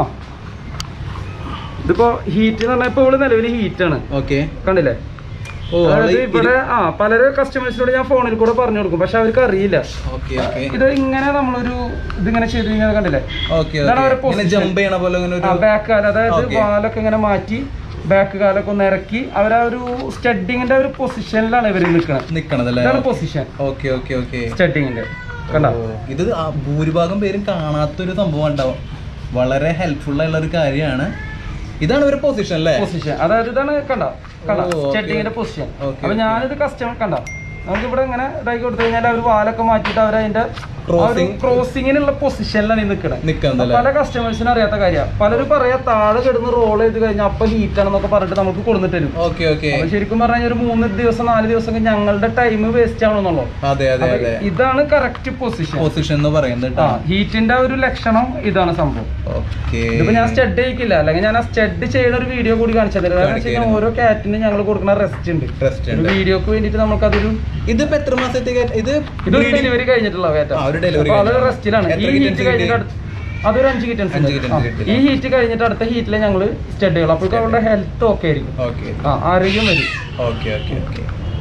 ഇതിപ്പോ ഹീറ്റ് എന്ന് പറഞ്ഞാൽ ഇപ്പൊ ഇവിടെ നിലവിൽ ഹീറ്റാണ് ഓക്കെ കണ്ടില്ലേ ഓ അതായത് ഇവിടെ ആ പല കസ്റ്റമേഴ്സിനോട് ഞാൻ ഫോണിൽ കൂടെ പറഞ്ഞു കൊടുക്കും പക്ഷെ അവർക്ക് അറിയില്ല ഓക്കെ ഓക്കെ ഇത് ഇങ്ങനെ നമ്മളൊരു ഇതിങ്ങനെ ചെയ്ത് ഇങ്ങനെ കണ്ടില്ലേ ഓക്കെ ഇതാണ് അവരെ ഓക്കെ ഇങ്ങനെ position. ജമ്പ് ചെയ്യണ പോലെ ഇങ്ങനെ ആ ഒരു ബാക്ക് കാലം അതായത് Okay. വാലൊക്കെ ഇങ്ങനെ മാറ്റി ബാക്ക് കാലൊക്കെ ഒന്ന് ഇറക്കി അവരാ ഒരു സ്റ്റഡിങ്ങിന്റെ ഒരു പൊസിഷനിലാണ് ഇവർ നിൽക്കുന്നത് നിക്കണതല്ലേ ഇതാണ് പൊസിഷൻ ഓക്കെ ഓക്കെ ഓക്കെ സ്റ്റഡിങ്ങിന്റെ കണ്ട ഓ, ഇത് ആ ഭൂരിഭാഗം പേരും കാണാത്തൊരു സംഭവം ഉണ്ടാവും വളരെ ഹെൽപ്ഫുൾ ആയിട്ടുള്ള ഒരു കാര്യമാണ് ഇതാണ് ഒരു പൊസിഷൻ അല്ലേ പൊസിഷൻ അതായത് ഇതാണ് കണ്ട കണ്ട ഓ, okay. സ്റ്റഡിങ്ങിന്റെ പൊസിഷൻ Okay, അപ്പൊ ഞാനിത് കസ്റ്റമർ കണ്ട നമുക്ക് ഇവിടെ ഇങ്ങനെ ഇതാക്കി കൊടുത്തു കഴിഞ്ഞാൽ അവർ വാലൊക്കെ മാറ്റിയിട്ട് അവർ അതിന്റെ Crossing. ക്രോസിങ്ങിനുള്ള പൊസിഷനിലാണ് ഈ നിൽക്കുന്നത് നിക്കണതല്ലേ പല കസ്റ്റമേഴ്സിനും അറിയാത്ത കാര്യമാണ് പലരും പറയാ താഴെ കിടന്ന് റോൾ ചെയ്ത് കഴിഞ്ഞാൽ അപ്പൊ ഹീറ്റ് ആണെന്നൊക്കെ പറഞ്ഞിട്ട് നമുക്ക് കൊടുത്തിട്ട് തരും ഓക്കെ ഓക്കെ അപ്പൊ ശരിക്കും പറഞ്ഞാൽ ഒരു മൂന്ന് ദിവസം നാല് ദിവസം ഒക്കെ ഞങ്ങളുടെ ടൈം വേസ്റ്റ് ആവണമെന്നുള്ളൂ അതെ അതെ അപ്പൊ അതെ ഇതാണ് കറക്റ്റ് പൊസിഷൻ പൊസിഷൻ എന്ന് പറയുന്നത് ആ ഹീറ്റിന്റെ ഒരു ലക്ഷണം ഇതാണ് സംഭവം ഓക്കെ ഇതിപ്പോ ഞാൻ സ്റ്റഡ് ചെയ്യിക്കില്ല അല്ലെങ്കിൽ ഞാൻ ആ സ്റ്റഡ് ചെയ്യുന്ന ഒരു വീഡിയോ കൂടി കാണിച്ചു തരാം കാരണം വെച്ച് കഴിഞ്ഞാൽ ഓരോ കാറ്റിനും ഞങ്ങൾ കൊടുക്കുന്ന റെസ്റ്റ് ഉണ്ട് റെസ്റ്റ് ഒരു ഉണ്ട് വീഡിയോക്ക് വേണ്ടിട്ട് നമുക്കതൊരു ഇതിപ്പോ എത്ര മാസത്തേക്ക് ഇത് ഇതൊരു ഡെലിവറി കഴിഞ്ഞിട്ടുള്ള വേറ്റ ആ, ഒരു delivery അപ്പൊ അത് കഴിഞ്ഞിട്ടുള്ള. റെസ്റ്റിലാണ് ഈ എത്ര ഹീറ്റ് kittens കഴിഞ്ഞിട്ട് കിട്ടി? അടുത്ത- അതൊരു അഞ്ച് കിറ്റൻസ് അഞ്ച് kittens കിട്ടി. ഈ ഹീറ്റ് കഴിഞ്ഞിട്ട് അടുത്ത ഹീറ്റിൽ ഞങ്ങൾ സ്റ്റഡ് ചെയ്യണം അപ്പോഴേക്കും അവരുടെ ഹെൽത്ത് ഓക്കെ ആയിരിക്കും ഓക്കെ ആ ആരോഗ്യം വരും ഓക്കെ ഓക്കെ ഓക്കെ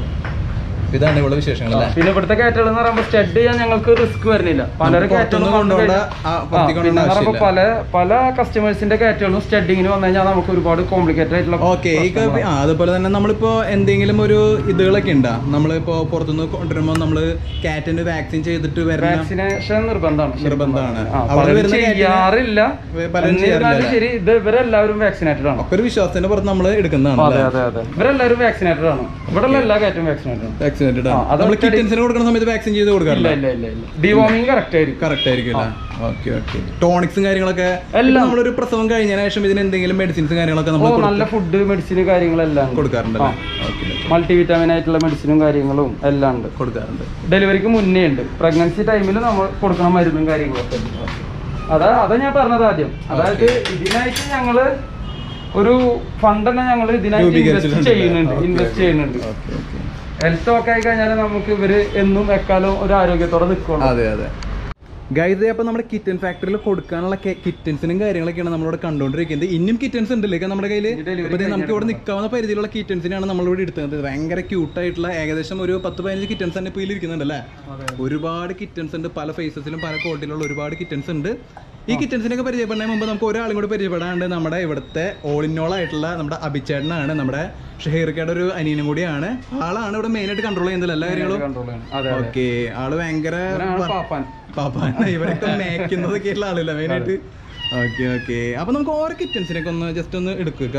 ഇതാണ് ഇവിടെ വിശേഷങ്ങൾ അല്ലേ പിന്നെ ഇവിടുത്തെ കാറ്റുകൾ എന്ന് പറയുമ്പോൾ സ്റ്റഡ് ചെയ്യാൻ ഞങ്ങൾക്ക് റിസ്ക് വരുന്നില്ല പലരും നമുക്ക് പുറത്തുനിന്ന് കാറ്റുകളും കൊണ്ടുപോകേണ്ട, ആ, പുറത്തേക്ക് പിന്നെ കൊണ്ടുപോകേണ്ട പറയുമ്പോൾ ആവശ്യമില്ല. പല പല കസ്റ്റമേഴ്സിന്റെ കാറ്റുകളും സ്റ്റഡിങ്ങിന് വന്നു കഴിഞ്ഞാൽ നമുക്ക് ഒരുപാട് കോംപ്ലിക്കേറ്റഡ് ആയിട്ടുള്ള ഓക്കെ ഈ ക- ആ അതുപോലെ തന്നെ നമ്മളിപ്പോ എന്തെങ്കിലും ഒരു ഇതുകളൊക്കെ ഉണ്ടാ നമ്മളിപ്പോ പുറത്തുനിന്ന് കൊണ്ടുവരുമ്പോ നമ്മള് കാറ്റിന് വാക്സിൻ ചെയ്തിട്ട് വരുന്ന വാക്സിനേഷൻ നിർബന്ധമാണ് ശരിക്കും നിർബന്ധമാണ്. പറഞ്ഞാൽ. ആ, അവിടെ പലരും വരുന്ന കാറ്റിന് ചെയ്യാറില്ല പലരും ചെയ്യാറില്ല എന്നിരുന്നാലും ശരി ഇത് ഇവരെല്ലാവരും വാക്സിനേറ്റഡ് ആണ് ഒക്കെ ഒരു വിശ്വാസത്തിന്റെ പുറത്ത് നമ്മൾ എടുക്കുന്നതാണ് അതെ അതെ അതെ ഇവരെല്ലാവരും വാക്സിനേറ്റഡ് ആണ് ഇവിടെ എല്ലാ കാറ്റും വാക്സിനേറ്റഡ് ആണ് വാക്സിനേറ്റഡ് ആ, അത് നമ്മൾ ഒറ്റയടി- കിറ്റൻസിന് കൊടുക്കുന്ന സമയത്ത് വാക്സിൻ ചെയ്ത് ഇല്ല കൊടുക്കാറില്ല ഇല്ല ഇല്ല ഇല്ല ഡിവോമിങ് കറക്റ്റ് ആയിരിക്കും കറക്റ്റ് ആയിരിക്കും ഓക്കെ ഓക്കെ ടോണിക്സും കാര്യങ്ങളൊക്കെ എല്ലാം. ഇപ്പൊ നമ്മളൊരു പ്രസവം കഴിഞ്ഞതിന് ശേഷം ഇതിന് എന്തെങ്കിലും മെഡിസിൻസും കാര്യങ്ങളൊക്കെ ഓ നമ്മൾ നല്ല ഫുഡ് മെഡിസിൻ കാര്യങ്ങളെല്ലാം ഉണ്ട് കൊടുക്കാറുണ്ടല്ലേ ഓക്കെ മൾട്ടി വിറ്റാമിൻ ആയിട്ടുള്ള മെഡിസിനും കാര്യങ്ങളും എല്ലാം ഉണ്ട് കൊടുക്കാറുണ്ട് ഡെലിവറിക്ക് മുന്നേ ഉണ്ട് പ്രഗ്നൻസി ടൈമിൽ നമ്മൾ കൊടുക്കണ മരുന്നും കാര്യങ്ങളൊക്കെ ഉണ്ട് അതാ അതാ ഞാൻ പറഞ്ഞത് ആദ്യം അതായത് ഇതിനായിട്ട് ഞങ്ങള് ഒരു ഫണ്ട് തന്നെ ഞങ്ങൾ ഇതിനായിട്ട് ഇൻവെസ്റ്റ് രൂപീകരിച്ചിട്ടുണ്ട് ചെയ്യുന്നുണ്ട് Okay, ഇൻവെസ്റ്റ് okay. ചെയ്യുന്നുണ്ട് ഓക്കെ ഓക്കെ ഹെൽത്ത് ഒക്കെ ആയി കഴിഞ്ഞാൽ നമുക്ക് ഇവര് എന്നും എക്കാലം ഒരു ആരോഗ്യത്തോടെ നിൽക്കണം അതെ അതെ ഗൈസ് അപ്പൊ നമ്മുടെ കിറ്റൻ ഫാക്ടറിയിൽ കൊടുക്കാനുള്ള കിറ്റൻസിനും കാര്യങ്ങളൊക്കെയാണ് നമ്മളിവിടെ കണ്ടുകൊണ്ടിരിക്കുന്നത് ഇനിയും കിറ്റൻസ് ഉണ്ടല്ലേ നമ്മുടെ കയ്യിൽ ഇനി delivery അപ്പൊ ദേ നമുക്ക് ഇവിടെ നിൽക്കാവുന്ന പരിധിയിലുള്ള കിറ്റൻസിനാണ് നമ്മളിവിടെ എടുത്തത് ഭയങ്കര ക്യൂട്ടായിട്ടുള്ള ഏകദേശം ഒരു പത്ത് പതിനഞ്ച് കിറ്റൻസ് തന്നെ ഇപ്പോൾ ഇരിക്കുന്നുണ്ട് അല്ലേ ഒരുപാട് കിറ്റൻസ് ഉണ്ട് പല ഫേസസിലും പല ക്വാളിറ്റിയിലുള്ള ഒരുപാട് കിറ്റൻസ് ഉണ്ട് ഈ കിറ്റൻസിനൊക്കെ പരിചയപ്പെടുന്നതിന് മുമ്പ് നമുക്ക് ഒരാളും കൂടി പരിചയപ്പെടാണ്ട് നമ്മുടെ ഇവിടുത്തെ ഓൾ ഇൻ ഓൾ ആയിട്ടുള്ള നമ്മുടെ അഭിചേട്ടനാണ് നമ്മുടെ ഷെഹീർക്കയുടെ ഒരു അനിയനും കൂടിയാണ് ആളാണ് ഇവിടെ മെയിൻ ആയിട്ട് കൺട്രോൾ ചെയ്യുന്നത് എല്ലാ കാര്യങ്ങളും കൺട്രോൾ ചെയ്യണം അതെ അതെ ഓക്കെ ആള് ഭയങ്കര ഇവനാണ് പാപ്പാൻ പാപ്പാൻ ഇവരൊക്കെ മേക്കുന്നതൊക്കെ ഉള്ള ആളില്ല മെയിനായിട്ട് ഓക്കെ ഓക്കെ അപ്പൊ നമുക്ക് ഓരോ കിറ്റൻസിനൊക്കെ ഒന്ന് ജസ്റ്റ് ഒന്ന് എടുക്കുക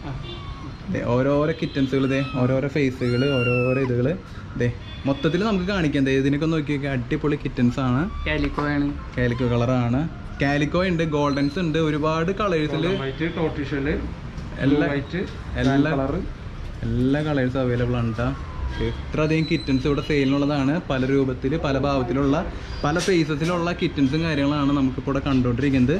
ദേ, ഓരോരോ കിറ്റൻസുകൾ ഇതേ ഓരോരോ ഫേസുകൾ ഓരോരോ ഇതുകൾ ഇതേ മൊത്തത്തിൽ നമുക്ക് കാണിക്കാം ദേ ഇതിനൊക്കെ ഒന്ന് നോക്കി നോക്കിയാൽ അടിപൊളി കിറ്റൻസ് ആണ് കാലിക്കോ ആണ് കാലിക്കോ കളറാണ് കാലിക്കോ ഉണ്ട് ഗോൾഡൻസ് ഉണ്ട് ഒരുപാട് കളേഴ്സിൽ വൈറ്റ് ടോട്ടിഷല് എല്ലാ- വൈറ്റ് എല്ലാ കളറ് എല്ലാ കളേഴ്സും അവൈലബിൾ ആണ് ട്ടാ. ഇത്രയധികം കിറ്റൻസ് ഇവിടെ സെയിലിനുള്ളതാണ് പല രൂപത്തിൽ പല ഭാവത്തിലുള്ള പല സൈസസിലുള്ള കിറ്റൻസും കാര്യങ്ങളാണ് നമുക്കിപ്പോൾ ഇവിടെ കണ്ടുകൊണ്ടിരിക്കുന്നത്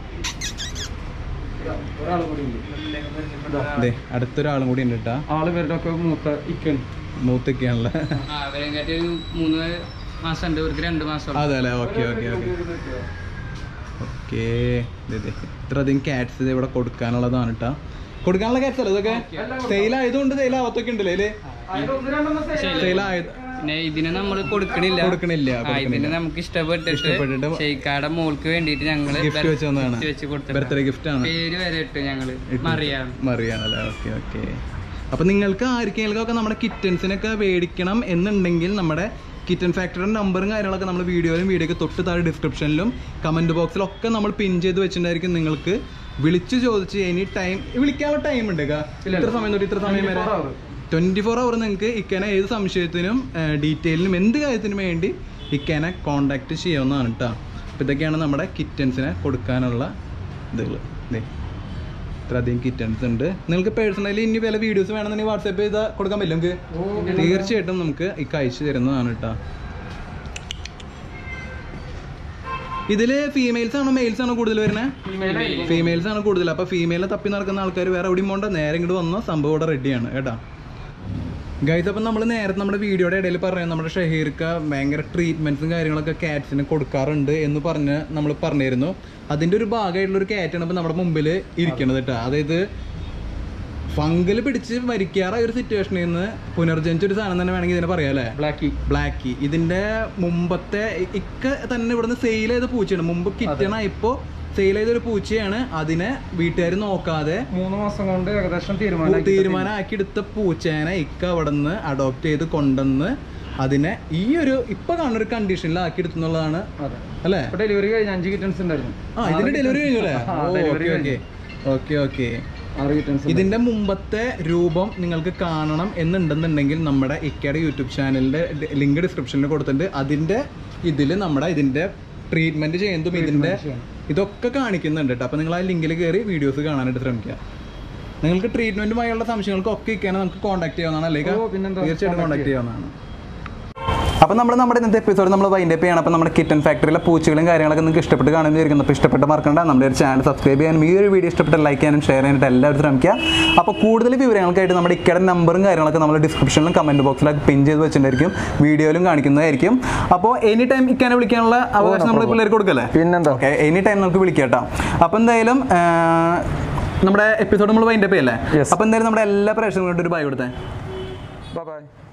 ഒരാൾ കൂടി ഉണ്ട് അതെ അടുത്തൊരാളും കൂടി ഉണ്ട് കേട്ടാ ആള് പേരുടെ ഒക്കെ മൂത്ത ഇക്കൻ മൂത്തൊക്കെയാണല്ലോ അവരെക്കാട്ടി ഒരു മൂന്ന് മാസം ഉണ്ട് ഇവർക്ക് രണ്ട് മാസം അതെ അല്ലേ ഓക്കെ ഓക്കെ ഓക്കെ ഓക്കെ ഇത്രയധികം ക്യാറ്റ്സ് ഇവിടെ കൊടുക്കാനുള്ളതാണ് കേട്ടാ കൊടുക്കാനുള്ള ക്യാറ്റ്സ് അല്ലേ ഇതൊക്കെ സെയിൽ ആയതുകൊണ്ട് സെയിൽ ആവത്തൊക്കെ ഉണ്ടല്ലേ ഇതില് ഒന്ന് രണ്ടെണ്ണം sale സെയിൽ ആയത് പിന്നെ ഇതിനെ നമ്മൾ കൊടുക്കണില്ല കൊടുക്കണില്ല ആ, ഇതിനെ നമുക്ക് ഇഷ്ടപ്പെട്ടിട്ട് ഇഷ്ടപ്പെട്ടിട്ട് ഷെയ്ക്കാടെ മോൾക്ക് വേണ്ടിയിട്ട് ഞങ്ങള് ഗിഫ്റ്റ് വെച്ച് തന്നതാണ് gift വെച്ച് കൊടുത്തത് ബർത്ത്ഡേ ഗിഫ്റ്റ് ആണ് പേര് വരെ ഇട്ട് ഞങ്ങള് മറിയാം മറിയാണല്ലേ ഓക്കെ ഓക്കെ അപ്പൊ നിങ്ങൾക്ക് ആർക്കെങ്കിലുമൊക്കെ നമ്മുടെ കിറ്റൻസിനൊക്കെ മേടിക്കണം എന്നുണ്ടെങ്കിൽ നമ്മുടെ കിറ്റൻ ഫാക്ടറിയുടെ നമ്പറും കാര്യങ്ങളൊക്കെ നമ്മൾ വീഡിയോയിലും വീഡിയോക്ക് തൊട്ട് താഴെ ഡിസ്ക്രിപ്ഷനിലും കമന്റ് ബോക്സിലൊക്കെ നമ്മൾ പിൻ ചെയ്ത് വെച്ചിട്ടുണ്ടായിരിക്കും നിങ്ങൾക്ക് വിളിച്ചു ചോദിച്ച് എനി ടൈം വിളിക്കാനുള്ള ടൈം ഉണ്ട് ഇക്ക? ഇത്ര സമയം തൊട്ട് ഇത്ര സമയം വരെ 24 hour. ട്വന്റി ഫോർ അവർ നിങ്ങൾക്ക് ഇക്കനെ ഏത് സംശയത്തിനും ഡീറ്റെയിലിനും എന്ത് കാര്യത്തിനും വേണ്ടി ഇക്കനെ കോണ്ടാക്ട് ചെയ്യാവുന്നതാണ് കേട്ടോ അപ്പോൾ ഇതൊക്കെയാണ് നമ്മുടെ കിറ്റൻസിനെ കൊടുക്കാനുള്ള ഇതുകൾ ദേ ഇത്രയധികം കിറ്റൻസ് ഉണ്ട് നിങ്ങൾക്ക് പേഴ്സണലി ഇനി വല്ല വീഡിയോസ് വേണമെന്നുണ്ടെങ്കിൽ വാട്സാപ്പ് ചെയ്താൽ കൊടുക്കാൻ പറ്റും നമുക്ക് തീർച്ചയായിട്ടും നമുക്ക് ഇക്ക അയച്ചു തരുന്നതാണ് കേട്ടോ ഇതില് ഫീമെയിൽസ് ആണോ മെയിൽസ് ആണോ കൂടുതൽ വരുന്നത് Female ആയിരിക്കും. ഫീമെയിൽസ് ആണ് കൂടുതൽ അപ്പൊ ഫീമെയിലെ തപ്പി നടക്കുന്ന ആൾക്കാർ വേറെ എവിടെയും പോണ്ട നേരെ ഇങ്ങോട്ട് വന്നോ സംഭവം ഇവിടെ റെഡിയാണ് കേട്ടാ ഗൈസ് അപ്പം നമ്മൾ നേരത്തെ നമ്മുടെ വീഡിയോയുടെ ഇടയിൽ പറയാം നമ്മുടെ ഷഹീർക്ക് ഭയങ്കര ട്രീറ്റ്മെന്റ്സും കാര്യങ്ങളൊക്കെ കാറ്റ്സിന് കൊടുക്കാറുണ്ട് എന്ന് പറഞ്ഞ് നമ്മൾ പറഞ്ഞിരുന്നു അതിന്റെ ഒരു ഭാഗമായിട്ടുള്ള ഒരു കാറ്റാണ് ഇപ്പം നമ്മുടെ മുമ്പിൽ ഇരിക്കണത് കേട്ടോ അതായത് ഫംഗൽ പിടിച്ച് മരിക്കാറായ ഒരു സിറ്റുവേഷനിൽ നിന്ന് പുനർജനിച്ച ഒരു സാധനം തന്നെ വേണമെങ്കിൽ ഇതിനെ പറയാം അല്ലേ ബ്ലാക്കി ബ്ലാക്കി ഇതിന്റെ മുമ്പത്തെ ഇ- ഇക്ക തന്നെ ഇവിടുന്ന് സെയിൽ ചെയ്ത പൂച്ചയാണ് മുമ്പ് കിറ്റണ ഇപ്പോ സെയിൽ ചെയ്ത ഒരു പൂച്ചയാണ് അതിനെ വീട്ടുകാർ നോക്കാതെ മൂന്ന് മാസം കൊണ്ട് ഏകദേശം പൂ- തീരുമാനം തീരുമാനമാക്കി എടുത്ത പൂച്ചേനെ ഇക്ക അവിടുന്ന് അഡോപ്റ്റ് ചെയ്ത് കൊണ്ടുവന്ന് അതിനെ ഈ ഒരു ഇപ്പൊ കാണുന്ന ഒരു കണ്ടീഷനിൽ ആക്കി എടുത്തുള്ളതാണ് അതെ അല്ലേ ഇപ്പൊ ഡെലിവറി കഴിഞ്ഞ അഞ്ച് കിറ്റൻസ് ഉണ്ടായിരുന്നു ആ ഇതിന്റെ ഡെലിവറി കഴിഞ്ഞു അല്ലേ ആ, delivery ഓക്കെ ഓക്കെ ഓക്കെ ആറ് കിറ്റൻസ് ഇതിന്റെ മുമ്പത്തെ രൂപം നിങ്ങൾക്ക് കാണണം എന്നുണ്ടെന്നുണ്ടെങ്കിൽ നമ്മുടെ ഇക്കയുടെ യൂട്യൂബ് ചാനലിന്റെ ലിങ്ക് ഡിസ്ക്രിപ്ഷനിൽ കൊടുത്തിട്ടുണ്ട് അതിന്റെ ഇതിൽ നമ്മുടെ ഇതിന്റെ ട്രീറ്റ്മെന്റ് ചെയ്യുന്നതും ഇതിന്റെ ഇതൊക്കെ കാണിക്കുന്നുണ്ട് കേട്ടോ അപ്പൊ നിങ്ങൾ ആ ലിങ്കിൽ കയറി വീഡിയോസ് കാണാനായിട്ട് ശ്രമിക്കുക നിങ്ങൾക്ക് ട്രീറ്റ്മെന്റുമായുള്ള സംശയങ്ങൾക്കൊക്കെ ഇക്കാനെ നമുക്ക് കോൺടാക്ട് ചെയ്യാവുന്നതാണ് അല്ലെങ്കിൽ ഓ, പിന്നെന്താ? തീർച്ചയായിട്ടും കോൺടാക്ട് ചെയ്യാവുന്നതാണ് അപ്പോൾ നമ്മൾ നമ്മുടെ ഇന്നത്തെ എപ്പിസോഡ് നമ്മൾ വൈൻഡ് അപ്പ് ചെയ്യണം അപ്പോൾ നമ്മുടെ കിറ്റൻ ഫാക്ടറിയിലെ പൂച്ചകളും കാര്യങ്ങളൊക്കെ നിങ്ങൾക്ക് ഇഷ്ടപ്പെട്ട് കാണുമെന്ന് വിചാരിക്കുന്നു അപ്പോൾ ഇഷ്ടപ്പെട്ട് മറക്കണ്ട നമ്മുടെ ഒരു ചാനൽ സബ്സ്ക്രൈബ് ചെയ്യാനും ഈ ഒരു വീഡിയോ ഇഷ്ടപ്പെട്ട് ലൈക്ക് ചെയ്യാനും ഷെയർ ചെയ്യാനായിട്ട് എല്ലാവരും ശ്രമിക്കുക അപ്പോൾ കൂടുതൽ വിവരങ്ങൾക്കായിട്ട് നമ്മുടെ ഇക്കയുടെ നമ്പറും കാര്യങ്ങളൊക്കെ നമ്മൾ ഡിസ്ക്രിപ്ഷനിലും കമൻറ്റ് ബോക്സിലൊക്കെ പിൻ ചെയ്ത് വെച്ചിട്ടുണ്ടായിരിക്കും വീഡിയോയിലും കാണിക്കുന്നതായിരിക്കും അപ്പോൾ എനി ടൈം ഇക്കാനെ വിളിക്കാനുള്ള അവകാശം നമ്മൾ പിള്ളേർക്ക് കൊടുക്കല്ലേ പിന്നെന്താ ഓക്കെ എനി ടൈം നമുക്ക് വിളിക്കാം കേട്ടോ അപ്പോൾ എന്തായാലും ആ, നമ്മുടെ എപ്പിസോഡ് നമ്മൾ വൈൻഡ് അപ്പ് ചെയ്യല്ലേ Yes. അപ്പോൾ എന്തായാലും നമ്മുടെ എല്ലാ പ്രേക്ഷകർക്കും ഒരു ബൈ കൊടുത്തേ ബൈ